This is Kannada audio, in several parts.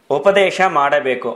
ಉಪದೇಶ ಮಾಡಬೇಕು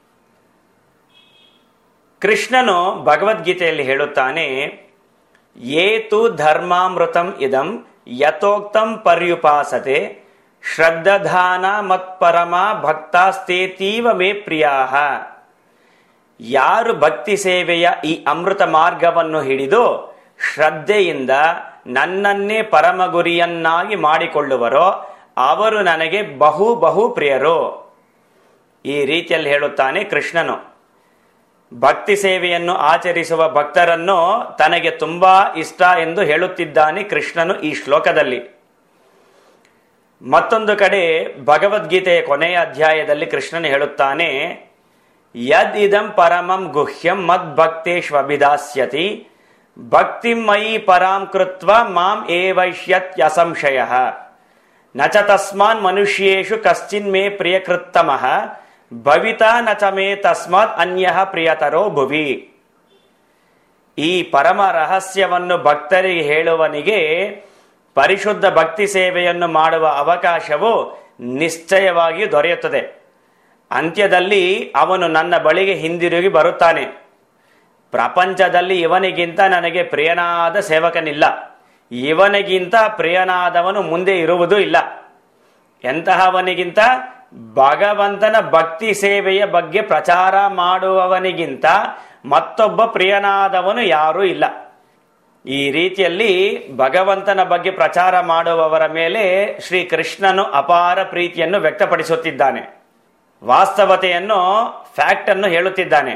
ಕೃಷ್ಣನು ಭಗವದ್ಗೀತೆಯಲ್ಲಿ ಹೇಳುತ್ತಾನೆ ಏತು ಧರ್ಮಾಮೃತಂ ಇದಂ ಯಥೋಕ್ತಂ ಪರ್ಯುಪಾಸತೆ ಶ್ರದ್ಧಾನ ಮತ್ಪರಮ ಭಕ್ತಾಸ್ತೇತೀವ ಮೇ ಪ್ರಿಯಾಹ ಯಾರು ಭಕ್ತಿ ಸೇವೆಯ ಈ ಅಮೃತ ಮಾರ್ಗವನ್ನು ಹಿಡಿದು ಶ್ರದ್ಧೆಯಿಂದ ನನ್ನನ್ನೇ ಪರಮ ಗುರಿಯನ್ನಾಗಿ ಮಾಡಿಕೊಳ್ಳುವರೋ ಅವರು ನನಗೆ ಬಹು ಬಹು ಪ್ರಿಯರು ಈ ರೀತಿಯಲ್ಲಿ ಹೇಳುತ್ತಾನೆ ಕೃಷ್ಣನು ಭಕ್ತಿ ಸೇವೆಯನ್ನು ಆಚರಿಸುವ ಭಕ್ತರನ್ನು ತನಗೆ ತುಂಬಾ ಇಷ್ಟ ಎಂದು ಹೇಳುತ್ತಿದ್ದಾನೆ ಕೃಷ್ಣನು ಈ ಶ್ಲೋಕದಲ್ಲಿ ಮತ್ತೊಂದು ಕಡೆ ಭಗವದ್ಗೀತೆಯ ಕೊನೆಯ ಅಧ್ಯಾಯದಲ್ಲಿ ಕೃಷ್ಣನು ಹೇಳುತ್ತಾನೆ ಯದ್ ಇದಂ ಪರಮಂ ಗುಹ್ಯಂ ಮದ್ಭಕ್ತೇಷ್ವಭಿದಾಸ್ಯತಿ ಭಕ್ತಿಮಯಿ ಪರಾಂ ಕೃತ್ವ ಮಾಂ ಏವೈಷ್ಯತ್ಯಸಂಶಯ ನ ಚ ತಸ್ಮಾನ್ ಮನುಷ್ಯೇಷು ಕಶ್ಚಿನ್ ಮೇ ಪ್ರಿಯಕೃತ್ತಮಃ ಭವಿತಾ ನ ಚ ಮೇ ತಸ್ಮಾತ್ ಅನ್ಯ ಪ್ರಿಯತರೋ ಭುವಿ ಈ ಪರಮ ರಹಸ್ಯವನ್ನು ಭಕ್ತರಿಗೆ ಹೇಳುವನಿಗೆ ಪರಿಶುದ್ಧ ಭಕ್ತಿ ಸೇವೆಯನ್ನು ಮಾಡುವ ಅವಕಾಶವು ನಿಶ್ಚಯವಾಗಿ ದೊರೆಯುತ್ತದೆ ಅಂತ್ಯದಲ್ಲಿ ಅವನು ನನ್ನ ಬಳಿಗೆ ಹಿಂದಿರುಗಿ ಬರುತ್ತಾನೆ ಪ್ರಪಂಚದಲ್ಲಿ ಇವನಿಗಿಂತ ನನಗೆ ಪ್ರಿಯನಾದ ಸೇವಕನಿಲ್ಲ ಇವನಿಗಿಂತ ಪ್ರಿಯನಾದವನು ಮುಂದೆ ಇರುವುದೂ ಇಲ್ಲ ಎಂತಹವನಿಗಿಂತ ಭಗವಂತನ ಭಕ್ತಿ ಸೇವೆಯ ಬಗ್ಗೆ ಪ್ರಚಾರ ಮಾಡುವವನಿಗಿಂತ ಮತ್ತೊಬ್ಬ ಪ್ರಿಯನಾದವನು ಯಾರೂ ಇಲ್ಲ ಈ ರೀತಿಯಲ್ಲಿ ಭಗವಂತನ ಬಗ್ಗೆ ಪ್ರಚಾರ ಮಾಡುವವರ ಮೇಲೆ ಶ್ರೀ ಕೃಷ್ಣನು ಅಪಾರ ಪ್ರೀತಿಯನ್ನು ವ್ಯಕ್ತಪಡಿಸುತ್ತಿದ್ದಾನೆ ವಾಸ್ತವತೆಯನ್ನು ಫ್ಯಾಕ್ಟ್ ಅನ್ನು ಹೇಳುತ್ತಿದ್ದಾನೆ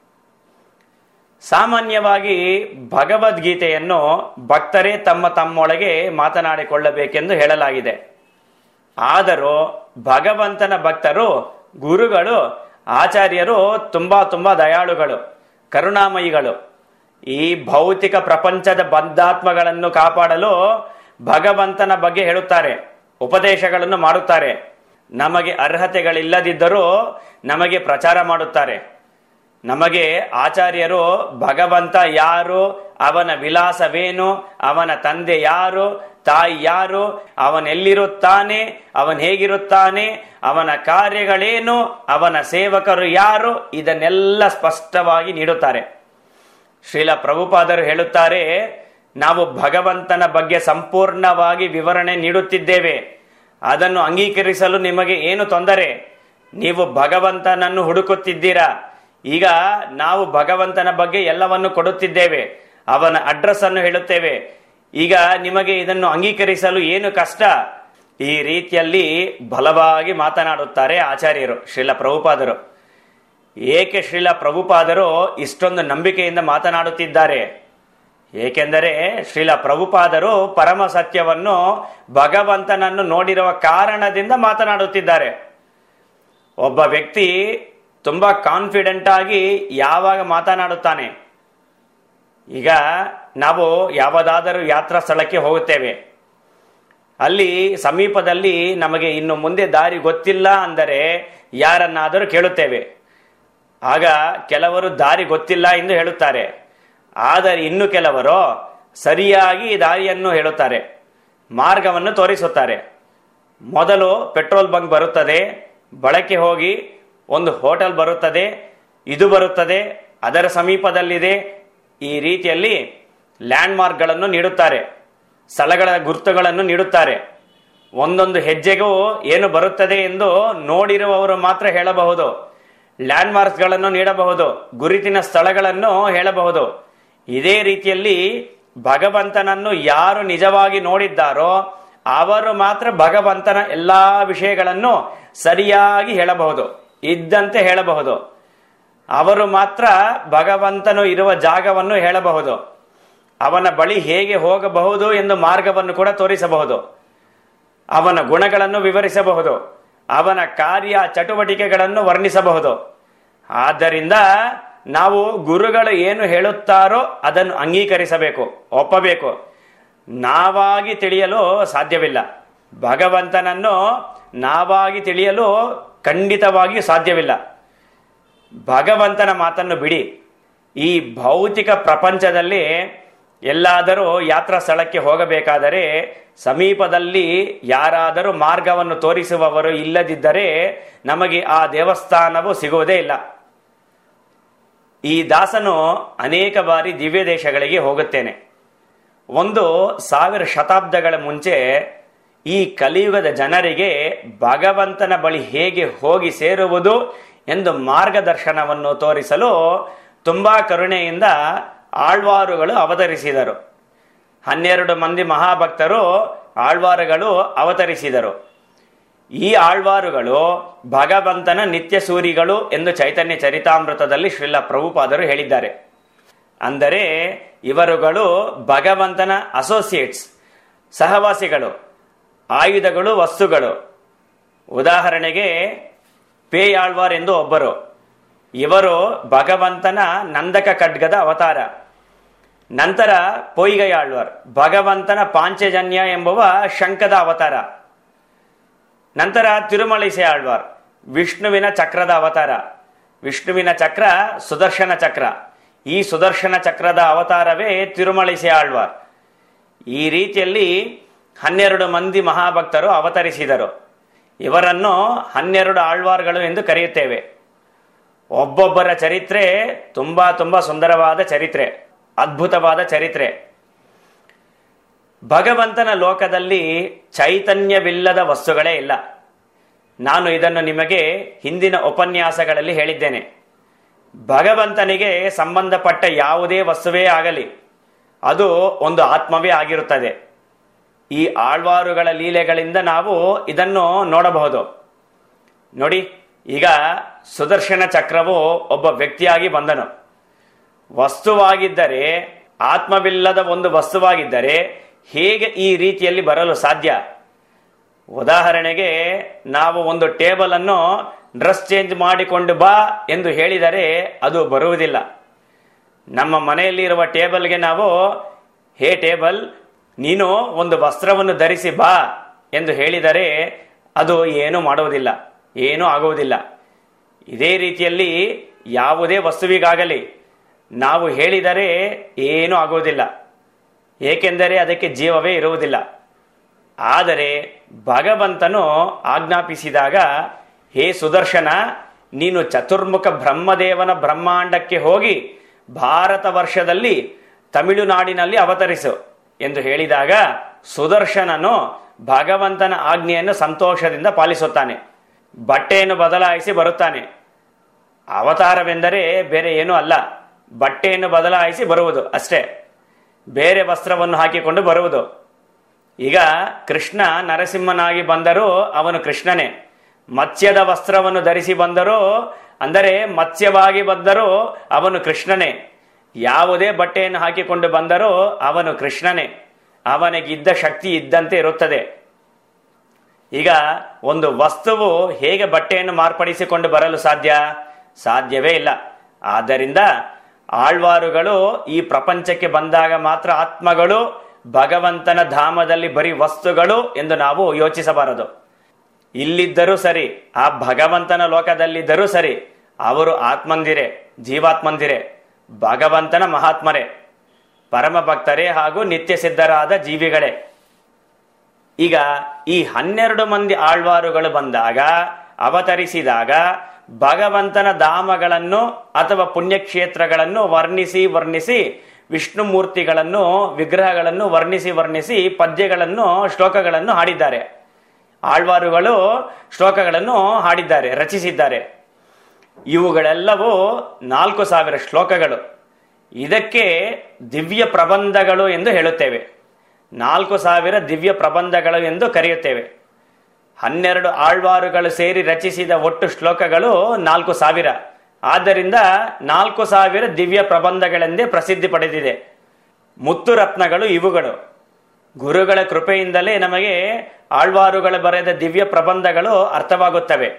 ಸಾಮಾನ್ಯವಾಗಿ ಭಗವದ್ಗೀತೆಯನ್ನು ಭಕ್ತರೇ ತಮ್ಮ ತಮ್ಮೊಳಗೆ ಮಾತನಾಡಿಕೊಳ್ಳಬೇಕೆಂದು ಹೇಳಲಾಗಿದೆ ಆದರೂ ಭಗವಂತನ ಭಕ್ತರು ಗುರುಗಳು ಆಚಾರ್ಯರು ತುಂಬಾ ತುಂಬಾ ದಯಾಳುಗಳು ಕರುಣಾಮಯಿಗಳು ಈ ಭೌತಿಕ ಪ್ರಪಂಚದ ಬಂಧಾತ್ಮಗಳನ್ನು ಕಾಪಾಡಲು ಭಗವಂತನ ಬಗ್ಗೆ ಹೇಳುತ್ತಾರೆ ಉಪದೇಶಗಳನ್ನು ಮಾಡುತ್ತಾರೆ ನಮಗೆ ಅರ್ಹತೆಗಳಿಲ್ಲದಿದ್ದರೂ ನಮಗೆ ಪ್ರಚಾರ ಮಾಡುತ್ತಾರೆ ನಮಗೆ ಆಚಾರ್ಯರು ಭಗವಂತ ಯಾರು ಅವನ ವಿಲಾಸವೇನು ಅವನ ತಂದೆ ಯಾರು ತಾಯಿ ಯಾರು ಅವನೆಲ್ಲಿರುತ್ತಾನೆ ಅವನ್ ಹೇಗಿರುತ್ತಾನೆ ಅವನ ಕಾರ್ಯಗಳೇನು ಅವನ ಸೇವಕರು ಯಾರು ಇದನ್ನೆಲ್ಲ ಸ್ಪಷ್ಟವಾಗಿ ನೀಡುತ್ತಾರೆ ಶ್ರೀಲ ಪ್ರಭುಪಾದರು ಹೇಳುತ್ತಾರೆ ನಾವು ಭಗವಂತನ ಬಗ್ಗೆ ಸಂಪೂರ್ಣವಾಗಿ ವಿವರಣೆ ನೀಡುತ್ತಿದ್ದೇವೆ ಅದನ್ನು ಅಂಗೀಕರಿಸಲು ನಿಮಗೆ ಏನು ತೊಂದರೆ ನೀವು ಭಗವಂತನನ್ನು ಹುಡುಕುತ್ತಿದ್ದೀರಾ ಈಗ ನಾವು ಭಗವಂತನ ಬಗ್ಗೆ ಎಲ್ಲವನ್ನು ಕೊಡುತ್ತಿದ್ದೇವೆ ಅವನ ಅಡ್ರೆಸ್ ಅನ್ನು ಹೇಳುತ್ತೇವೆ ಈಗ ನಿಮಗೆ ಇದನ್ನು ಅಂಗೀಕರಿಸಲು ಏನು ಕಷ್ಟ ಈ ರೀತಿಯಲ್ಲಿ ಬಲವಾಗಿ ಮಾತನಾಡುತ್ತಾರೆ ಆಚಾರ್ಯರು ಶ್ರೀಲ ಪ್ರಭುಪಾದರು ಏಕೆ ಶ್ರೀಲ ಪ್ರಭುಪಾದರು ಇಷ್ಟೊಂದು ನಂಬಿಕೆಯಿಂದ ಮಾತನಾಡುತ್ತಿದ್ದಾರೆ ಏಕೆಂದರೆ ಶ್ರೀಲ ಪ್ರಭುಪಾದರು ಪರಮ ಸತ್ಯವನ್ನು ಭಗವಂತನನ್ನು ನೋಡಿರುವ ಕಾರಣದಿಂದ ಮಾತನಾಡುತ್ತಿದ್ದಾರೆ ಒಬ್ಬ ವ್ಯಕ್ತಿ ತುಂಬಾ ಕಾನ್ಫಿಡೆಂಟ್ ಆಗಿ ಯಾವಾಗ ಮಾತನಾಡುತ್ತಾನೆ ಈಗ ನಾವು ಯಾವುದಾದರೂ ಯಾತ್ರಾ ಸ್ಥಳಕ್ಕೆ ಹೋಗುತ್ತೇವೆ ಅಲ್ಲಿ ಸಮೀಪದಲ್ಲಿ ನಮಗೆ ಇನ್ನು ಮುಂದೆ ದಾರಿ ಗೊತ್ತಿಲ್ಲ ಅಂದರೆ ಯಾರನ್ನಾದರೂ ಕೇಳುತ್ತೇವೆ ಆಗ ಕೆಲವರು ದಾರಿ ಗೊತ್ತಿಲ್ಲ ಎಂದು ಹೇಳುತ್ತಾರೆ ಆದರೆ ಇನ್ನು ಕೆಲವರು ಸರಿಯಾಗಿ ದಾರಿಯನ್ನು ಹೇಳುತ್ತಾರೆ ಮಾರ್ಗವನ್ನು ತೋರಿಸುತ್ತಾರೆ ಮೊದಲು ಪೆಟ್ರೋಲ್ ಬಂಕ್ ಬರುತ್ತದೆ ಬಳಕೆ ಹೋಗಿ ಒಂದು ಹೋಟೆಲ್ ಬರುತ್ತದೆ ಇದು ಬರುತ್ತದೆ ಅದರ ಸಮೀಪದಲ್ಲಿದೆ ಈ ರೀತಿಯಲ್ಲಿ ಲ್ಯಾಂಡ್ ಮಾರ್ಕ್ಗಳನ್ನು ನೀಡುತ್ತಾರೆ ಸ್ಥಳಗಳ ಗುರುತುಗಳನ್ನು ನೀಡುತ್ತಾರೆ ಒಂದೊಂದು ಹೆಜ್ಜೆಗೂ ಏನು ಬರುತ್ತದೆ ಎಂದು ನೋಡಿರುವವರು ಮಾತ್ರ ಹೇಳಬಹುದು ಲ್ಯಾಂಡ್ ಮಾರ್ಕ್ಸ್ಗಳನ್ನು ನೀಡಬಹುದು ಗುರುತಿನ ಸ್ಥಳಗಳನ್ನು ಹೇಳಬಹುದು ಇದೇ ರೀತಿಯಲ್ಲಿ ಭಗವಂತನನ್ನು ಯಾರು ನಿಜವಾಗಿ ನೋಡಿದ್ದಾರೋ ಅವರು ಮಾತ್ರ ಭಗವಂತನ ಎಲ್ಲಾ ವಿಷಯಗಳನ್ನು ಸರಿಯಾಗಿ ಹೇಳಬಹುದು ಇದ್ದಂತೆ ಹೇಳಬಹುದು ಅವರು ಮಾತ್ರ ಭಗವಂತನು ಇರುವ ಜಾಗವನ್ನು ಹೇಳಬಹುದು ಅವನ ಬಳಿ ಹೇಗೆ ಹೋಗಬಹುದು ಎಂದು ಮಾರ್ಗವನ್ನು ಕೂಡ ತೋರಿಸಬಹುದು ಅವನ ಗುಣಗಳನ್ನು ವಿವರಿಸಬಹುದು ಅವನ ಕಾರ್ಯ ಚಟುವಟಿಕೆಗಳನ್ನು ವರ್ಣಿಸಬಹುದು ಆದ್ದರಿಂದ ನಾವು ಗುರುಗಳು ಏನು ಹೇಳುತ್ತಾರೋ ಅದನ್ನು ಅಂಗೀಕರಿಸಬೇಕು ಒಪ್ಪಬೇಕು ನಾವಾಗಿ ತಿಳಿಯಲು ಸಾಧ್ಯವಿಲ್ಲ ಭಗವಂತನನ್ನು ನಾವಾಗಿ ತಿಳಿಯಲು ಖಂಡಿತವಾಗಿಯೂ ಸಾಧ್ಯವಿಲ್ಲ ಭಗವಂತನ ಮಾತನ್ನು ಬಿಡಿ ಈ ಭೌತಿಕ ಪ್ರಪಂಚದಲ್ಲಿ ಎಲ್ಲಾದರೂ ಯಾತ್ರಾ ಸ್ಥಳಕ್ಕೆ ಹೋಗಬೇಕಾದರೆ ಸಮೀಪದಲ್ಲಿ ಯಾರಾದರೂ ಮಾರ್ಗವನ್ನು ತೋರಿಸುವವರು ಇಲ್ಲದಿದ್ದರೆ ನಮಗೆ ಆ ದೇವಸ್ಥಾನವು ಸಿಗುವುದೇ ಇಲ್ಲ ಈ ದಾಸನು ಅನೇಕ ಬಾರಿ ದಿವ್ಯ ದೇಶಗಳಿಗೆ ಹೋಗುತ್ತೇನೆ ಒಂದು ಸಾವಿರ ಶತಾಬ್ದಗಳ ಮುಂಚೆ ಈ ಕಲಿಯುಗದ ಜನರಿಗೆ ಭಗವಂತನ ಬಳಿ ಹೇಗೆ ಹೋಗಿ ಸೇರುವುದು ಎಂದು ಮಾರ್ಗದರ್ಶನವನ್ನು ತೋರಿಸಲು ತುಂಬಾ ಕರುಣೆಯಿಂದ ಆಳ್ವಾರುಗಳು ಅವತರಿಸಿದರು ಹನ್ನೆರಡು ಮಂದಿ ಮಹಾಭಕ್ತರು ಆಳ್ವಾರುಗಳು ಅವತರಿಸಿದರು ಈ ಆಳ್ವಾರುಗಳು ಭಗವಂತನ ನಿತ್ಯ ಸೂರಿಗಳು ಎಂದು ಚೈತನ್ಯ ಚರಿತಾಮೃತದಲ್ಲಿ ಶ್ರೀಲ ಪ್ರಭುಪಾದರು ಹೇಳಿದ್ದಾರೆ ಅಂದರೆ ಇವರುಗಳು ಭಗವಂತನ ಅಸೋಸಿಯೇಟ್ಸ್ ಸಹವಾಸಿಗಳು ಆಯುಧಗಳು ವಸ್ತುಗಳು ಉದಾಹರಣೆಗೆ ಪೇಯಾಳ್ವಾರ್ ಎಂದು ಒಬ್ಬರು ಇವರು ಭಗವಂತನ ನಂದಕ ಖಡ್ಗದ ಅವತಾರ ನಂತರ ಪೊಯ್ಗಯಾಳ್ವಾರ್ ಭಗವಂತನ ಪಾಂಚಜನ್ಯ ಎಂಬುವ ಶಂಕದ ಅವತಾರ ನಂತರ ತಿರುಮಳಿಸೆ ಆಳ್ವಾರ್ ವಿಷ್ಣುವಿನ ಚಕ್ರದ ಅವತಾರ ವಿಷ್ಣುವಿನ ಚಕ್ರ ಸುದರ್ಶನ ಚಕ್ರ ಈ ಸುದರ್ಶನ ಚಕ್ರದ ಅವತಾರವೇ ತಿರುಮಳಿಸೆ ಆಳ್ವಾರ್ ಈ ರೀತಿಯಲ್ಲಿ ಹನ್ನೆರಡು ಮಂದಿ ಮಹಾಭಕ್ತರು ಅವತರಿಸಿದರು ಇವರನ್ನು ಹನ್ನೆರಡು ಆಳ್ವಾರ್ಗಳು ಎಂದು ಕರೆಯುತ್ತೇವೆ ಒಬ್ಬೊಬ್ಬರ ಚರಿತ್ರೆ ತುಂಬಾ ತುಂಬಾ ಸುಂದರವಾದ ಚರಿತ್ರೆ ಅದ್ಭುತವಾದ ಚರಿತ್ರೆ ಭಗವಂತನ ಲೋಕದಲ್ಲಿ ಚೈತನ್ಯವಿಲ್ಲದ ವಸ್ತುಗಳೇ ಇಲ್ಲ ನಾನು ಇದನ್ನು ನಿಮಗೆ ಹಿಂದಿನ ಉಪನ್ಯಾಸಗಳಲ್ಲಿ ಹೇಳಿದ್ದೇನೆ ಭಗವಂತನಿಗೆ ಸಂಬಂಧಪಟ್ಟ ಯಾವುದೇ ವಸ್ತುವೇ ಆಗಲಿ ಅದು ಒಂದು ಆತ್ಮವೇ ಆಗಿರುತ್ತದೆ ಈ ಆಳ್ವಾರುಗಳ ಲೀಲೆಗಳಿಂದ ನಾವು ಇದನ್ನು ನೋಡಬಹುದು ನೋಡಿ ಈಗ ಸುದರ್ಶನ ಚಕ್ರವು ಒಬ್ಬ ವ್ಯಕ್ತಿಯಾಗಿ ಬಂದನು ವಸ್ತುವಾಗಿದ್ದರೆ ಆತ್ಮವಿಲ್ಲದ ಒಂದು ವಸ್ತುವಾಗಿದ್ದರೆ ಹೇಗೆ ಈ ರೀತಿಯಲ್ಲಿ ಬರಲು ಸಾಧ್ಯ ಉದಾಹರಣೆಗೆ ನಾವು ಒಂದು ಟೇಬಲ್ ಅನ್ನು ಡ್ರೆಸ್ ಚೇಂಜ್ ಮಾಡಿಕೊಂಡು ಬಾ ಎಂದು ಹೇಳಿದರೆ ಅದು ಬರುವುದಿಲ್ಲ ನಮ್ಮ ಮನೆಯಲ್ಲಿರುವ ಟೇಬಲ್ಗೆ ನಾವು ಹೇ ಟೇಬಲ್ ನೀನು ಒಂದು ವಸ್ತ್ರವನ್ನು ಧರಿಸಿ ಬಾ ಎಂದು ಹೇಳಿದರೆ ಅದು ಏನು ಮಾಡುವುದಿಲ್ಲ ಏನೂ ಆಗುವುದಿಲ್ಲ ಇದೇ ರೀತಿಯಲ್ಲಿ ಯಾವುದೇ ವಸ್ತುವಿಗಾಗಲಿ ನಾವು ಹೇಳಿದರೆ ಏನೂ ಆಗುವುದಿಲ್ಲ ಏಕೆಂದರೆ ಅದಕ್ಕೆ ಜೀವವೇ ಇರುವುದಿಲ್ಲ ಆದರೆ ಭಗವಂತನು ಆಜ್ಞಾಪಿಸಿದಾಗ ಹೇ ಸುದರ್ಶನ ನೀನು ಚತುರ್ಮುಖ ಬ್ರಹ್ಮದೇವನ ಬ್ರಹ್ಮಾಂಡಕ್ಕೆ ಹೋಗಿ ಭಾರತ ವರ್ಷದಲ್ಲಿ ತಮಿಳುನಾಡಿನಲ್ಲಿ ಅವತರಿಸು ಎಂದು ಹೇಳಿದಾಗ ಸುದರ್ಶನನು ಭಗವಂತನ ಆಜ್ಞೆಯನ್ನು ಸಂತೋಷದಿಂದ ಪಾಲಿಸುತ್ತಾನೆ ಬಟ್ಟೆಯನ್ನು ಬದಲಾಯಿಸಿ ಬರುತ್ತಾನೆ ಅವತಾರವೆಂದರೆ ಬೇರೆ ಏನೂ ಅಲ್ಲ ಬಟ್ಟೆಯನ್ನು ಬದಲಾಯಿಸಿ ಬರುವುದು ಅಷ್ಟೇ ಬೇರೆ ವಸ್ತ್ರವನ್ನು ಹಾಕಿಕೊಂಡು ಬರುವುದು ಈಗ ಕೃಷ್ಣ ನರಸಿಂಹನಾಗಿ ಬಂದರೂ ಅವನು ಕೃಷ್ಣನೇ ಮತ್ಸ್ಯದ ವಸ್ತ್ರವನ್ನು ಧರಿಸಿ ಬಂದರೂ ಅಂದರೆ ಮತ್ಸ್ಯವಾಗಿ ಬಂದರೂ ಅವನು ಕೃಷ್ಣನೇ ಯಾವುದೇ ಬಟ್ಟೆಯನ್ನು ಹಾಕಿಕೊಂಡು ಬಂದರೂ ಅವನು ಕೃಷ್ಣನೇ ಅವನಿಗಿದ್ದ ಶಕ್ತಿ ಇದ್ದಂತೆ ಇರುತ್ತದೆ ಈಗ ಒಂದು ವಸ್ತುವು ಹೇಗೆ ಬಟ್ಟೆಯನ್ನು ಮಾರ್ಪಡಿಸಿಕೊಂಡು ಬರಲು ಸಾಧ್ಯ ಸಾಧ್ಯವೇ ಇಲ್ಲ ಆದ್ದರಿಂದ ಆಳ್ವಾರುಗಳು ಈ ಪ್ರಪಂಚಕ್ಕೆ ಬಂದಾಗ ಮಾತ್ರ ಆತ್ಮಗಳು ಭಗವಂತನ ಧಾಮದಲ್ಲಿ ಬರೀ ವಸ್ತುಗಳು ಎಂದು ನಾವು ಯೋಚಿಸಬಾರದು ಇಲ್ಲಿದ್ದರೂ ಸರಿ ಆ ಭಗವಂತನ ಲೋಕದಲ್ಲಿದ್ದರೂ ಸರಿ ಅವರು ಆತ್ಮಂದಿರೆ ಜೀವಾತ್ಮಂದಿರೆ ಭಗವಂತನ ಮಹಾತ್ಮರೇ ಪರಮ ಭಕ್ತರೇ ಹಾಗೂ ನಿತ್ಯ ಸಿದ್ಧರಾದ ಜೀವಿಗಳೇ ಈಗ ಈ ಹನ್ನೆರಡು ಮಂದಿ ಆಳ್ವಾರುಗಳು ಬಂದಾಗ ಅವತರಿಸಿದಾಗ ಭಗವಂತನ ಧಾಮಗಳನ್ನು ಅಥವಾ ಪುಣ್ಯಕ್ಷೇತ್ರಗಳನ್ನು ವರ್ಣಿಸಿ ವರ್ಣಿಸಿ ವಿಷ್ಣು ಮೂರ್ತಿಗಳನ್ನು ವಿಗ್ರಹಗಳನ್ನು ವರ್ಣಿಸಿ ವರ್ಣಿಸಿ ಪದ್ಯಗಳನ್ನು ಶ್ಲೋಕಗಳನ್ನು ಹಾಡಿದ್ದಾರೆ ಆಳ್ವಾರುಗಳು ಶ್ಲೋಕಗಳನ್ನು ಹಾಡಿದ್ದಾರೆ ರಚಿಸಿದ್ದಾರೆ ಇವುಗಳೆಲ್ಲವೂ ನಾಲ್ಕು ಸಾವಿರ ಶ್ಲೋಕಗಳು ಇದಕ್ಕೆ ದಿವ್ಯ ಪ್ರಬಂಧಗಳು ಎಂದು ಹೇಳುತ್ತೇವೆ ನಾಲ್ಕು ಸಾವಿರ ದಿವ್ಯ ಪ್ರಬಂಧಗಳು ಎಂದು ಕರೆಯುತ್ತೇವೆ ಹನ್ನೆರಡು ಆಳ್ವಾರುಗಳು ಸೇರಿ ರಚಿಸಿದ ಒಟ್ಟು ಶ್ಲೋಕಗಳು ನಾಲ್ಕು ಸಾವಿರ ಆದ್ದರಿಂದ ನಾಲ್ಕು ಸಾವಿರ ದಿವ್ಯ ಪ್ರಬಂಧಗಳೆಂದೇ ಪ್ರಸಿದ್ಧಿ ಪಡೆದಿದೆ ಮುತ್ತು ರತ್ನಗಳು ಇವುಗಳು ಗುರುಗಳ ಕೃಪೆಯಿಂದಲೇ ನಮಗೆ ಆಳ್ವಾರುಗಳು ಬರೆದ ದಿವ್ಯ ಪ್ರಬಂಧಗಳು ಅರ್ಥವಾಗುತ್ತವೆ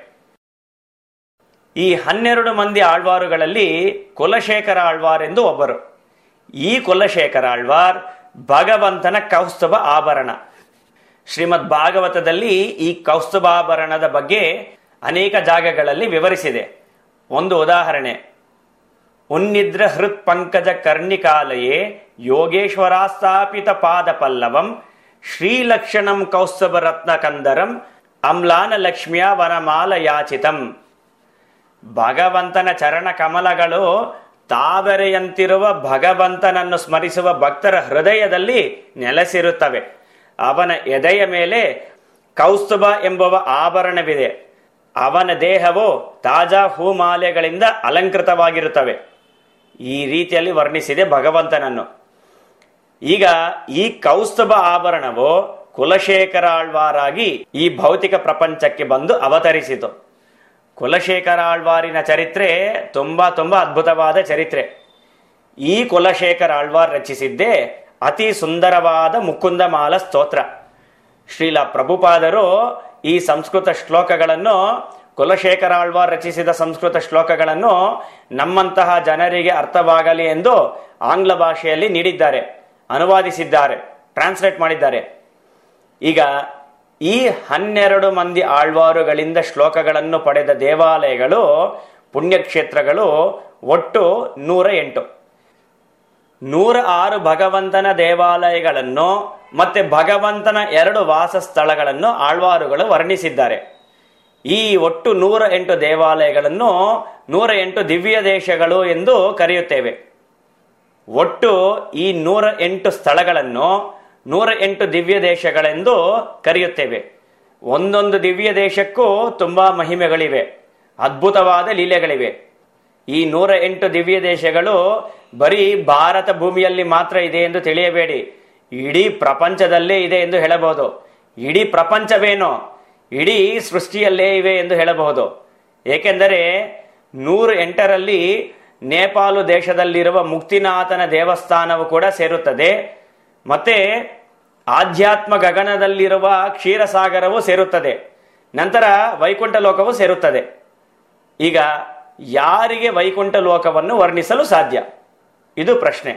ಈ ಹನ್ನೆರಡು ಮಂದಿ ಆಳ್ವಾರುಗಳಲ್ಲಿ ಕುಲಶೇಖರ ಆಳ್ವಾರ್ ಎಂದು ಒಬ್ಬರು ಈ ಕುಲಶೇಖರ ಆಳ್ವಾರ್ ಭಗವಂತನ ಕೌಸ್ತುಭ ಆಭರಣ ಶ್ರೀಮದ್ ಭಾಗವತದಲ್ಲಿ ಈ ಕೌಸ್ತುಭಾಭರಣದ ಬಗ್ಗೆ ಅನೇಕ ಜಾಗಗಳಲ್ಲಿ ವಿವರಿಸಿದೆ ಒಂದು ಉದಾಹರಣೆ ಉನ್ನಿದ್ರ ಹೃತ್ ಪಂಕಜ ಕರ್ಣಿಕಾಲಯೇ ಯೋಗೇಶ್ವರಾಸ್ಥಾಪಿತ ಪಾದ ಪಲ್ಲವಂ ಶ್ರೀಲಕ್ಷಣಂ ಕೌಸ್ತಭ ರತ್ನ ಕಂದರಂ ಅಮ್ಲಾನ ಲಕ್ಷ್ಮಿಯ ವನಮಾಲ ಯಾಚಿತಂ ಭಗವಂತನ ಚರಣ ಕಮಲಗಳು ತಾವರೆಯಂತಿರುವ ಭಗವಂತನನ್ನು ಸ್ಮರಿಸುವ ಭಕ್ತರ ಹೃದಯದಲ್ಲಿ ನೆಲೆಸಿರುತ್ತವೆ ಅವನ ಎದೆಯ ಮೇಲೆ ಕೌಸ್ತುಭ ಎಂಬುವ ಆಭರಣವಿದೆ ಅವನ ದೇಹವು ತಾಜಾ ಹೂಮಾಲೆಗಳಿಂದ ಅಲಂಕೃತವಾಗಿರುತ್ತವೆ ಈ ರೀತಿಯಲ್ಲಿ ವರ್ಣಿಸಿದೆ ಭಗವಂತನನ್ನು ಈಗ ಈ ಕೌಸ್ತುಭ ಆಭರಣವು ಕುಲಶೇಖರ ಆಳ್ವಾರಾಗಿ ಈ ಭೌತಿಕ ಪ್ರಪಂಚಕ್ಕೆ ಬಂದು ಅವತರಿಸಿತು ಕುಲಶೇಖರ ಆಳ್ವಾರಿನ ಚರಿತ್ರೆ ತುಂಬಾ ತುಂಬಾ ಅದ್ಭುತವಾದ ಚರಿತ್ರೆ ಈ ಕುಲಶೇಖರ ಆಳ್ವಾರ್ ರಚಿಸಿದ್ದೇ ಅತಿ ಸುಂದರವಾದ ಮುಕುಂದಮಾಲ ಸ್ತೋತ್ರ ಶ್ರೀಲ ಪ್ರಭುಪಾದರು ಈ ಸಂಸ್ಕೃತ ಶ್ಲೋಕಗಳನ್ನು ಕುಲಶೇಖರ ಆಳ್ವಾರ್ ರಚಿಸಿದ ಸಂಸ್ಕೃತ ಶ್ಲೋಕಗಳನ್ನು ನಮ್ಮಂತಹ ಜನರಿಗೆ ಅರ್ಥವಾಗಲಿ ಎಂದು ಆಂಗ್ಲ ಭಾಷೆಯಲ್ಲಿ ನೀಡಿದ್ದಾರೆ ಅನುವಾದಿಸಿದ್ದಾರೆ ಟ್ರಾನ್ಸ್ಲೇಟ್ ಮಾಡಿದ್ದಾರೆ ಈಗ ಈ ಹನ್ನೆರಡು ಮಂದಿ ಆಳ್ವಾರುಗಳಿಂದ ಶ್ಲೋಕಗಳನ್ನು ಪಡೆದ ದೇವಾಲಯಗಳು ಪುಣ್ಯಕ್ಷೇತ್ರಗಳು ಒಟ್ಟು ನೂರ ಎಂಟು ನೂರ ಆರು ಭಗವಂತನ ದೇವಾಲಯಗಳನ್ನು ಮತ್ತೆ ಭಗವಂತನ ಎರಡು ವಾಸ ಸ್ಥಳಗಳನ್ನು ಆಳ್ವಾರುಗಳು ವರ್ಣಿಸಿದ್ದಾರೆ ಈ ಒಟ್ಟು ನೂರ ಎಂಟು ದೇವಾಲಯಗಳನ್ನು ನೂರ ಎಂಟು ದಿವ್ಯ ದೇಶಗಳು ಎಂದು ಕರೆಯುತ್ತೇವೆ ಒಟ್ಟು ಈ ನೂರ ಎಂಟು ಸ್ಥಳಗಳನ್ನು ನೂರ ಎಂಟು ದಿವ್ಯ ದೇಶಗಳೆಂದು ಕರೆಯುತ್ತೇವೆ ಒಂದೊಂದು ದಿವ್ಯ ದೇಶಕ್ಕೂ ತುಂಬಾ ಮಹಿಮೆಗಳಿವೆ ಅದ್ಭುತವಾದ ಲೀಲೆಗಳಿವೆ ಈ ನೂರ ಎಂಟು ದಿವ್ಯ ದೇಶಗಳು ಬರೀ ಭಾರತ ಭೂಮಿಯಲ್ಲಿ ಮಾತ್ರ ಇದೆ ಎಂದು ತಿಳಿಯಬೇಡಿ ಇಡೀ ಪ್ರಪಂಚದಲ್ಲೇ ಇದೆ ಎಂದು ಹೇಳಬಹುದು ಇಡೀ ಪ್ರಪಂಚವೇನು ಇಡೀ ಸೃಷ್ಟಿಯಲ್ಲೇ ಇವೆ ಎಂದು ಹೇಳಬಹುದು ಏಕೆಂದರೆ ನೂರು ಎಂಟರಲ್ಲಿ ನೇಪಾಳು ದೇಶದಲ್ಲಿರುವ ಮುಕ್ತಿನಾಥನ ದೇವಸ್ಥಾನವು ಕೂಡ ಸೇರುತ್ತದೆ ಮತ್ತೆ ಆಧ್ಯಾತ್ಮ ಗಗನದಲ್ಲಿರುವ ಕ್ಷೀರಸಾಗರವು ಸೇರುತ್ತದೆ ನಂತರ ವೈಕುಂಠ ಲೋಕವು ಸೇರುತ್ತದೆ ಈಗ ಯಾರಿಗೆ ವೈಕುಂಠ ಲೋಕವನ್ನು ವರ್ಣಿಸಲು ಸಾಧ್ಯ ಇದು ಪ್ರಶ್ನೆ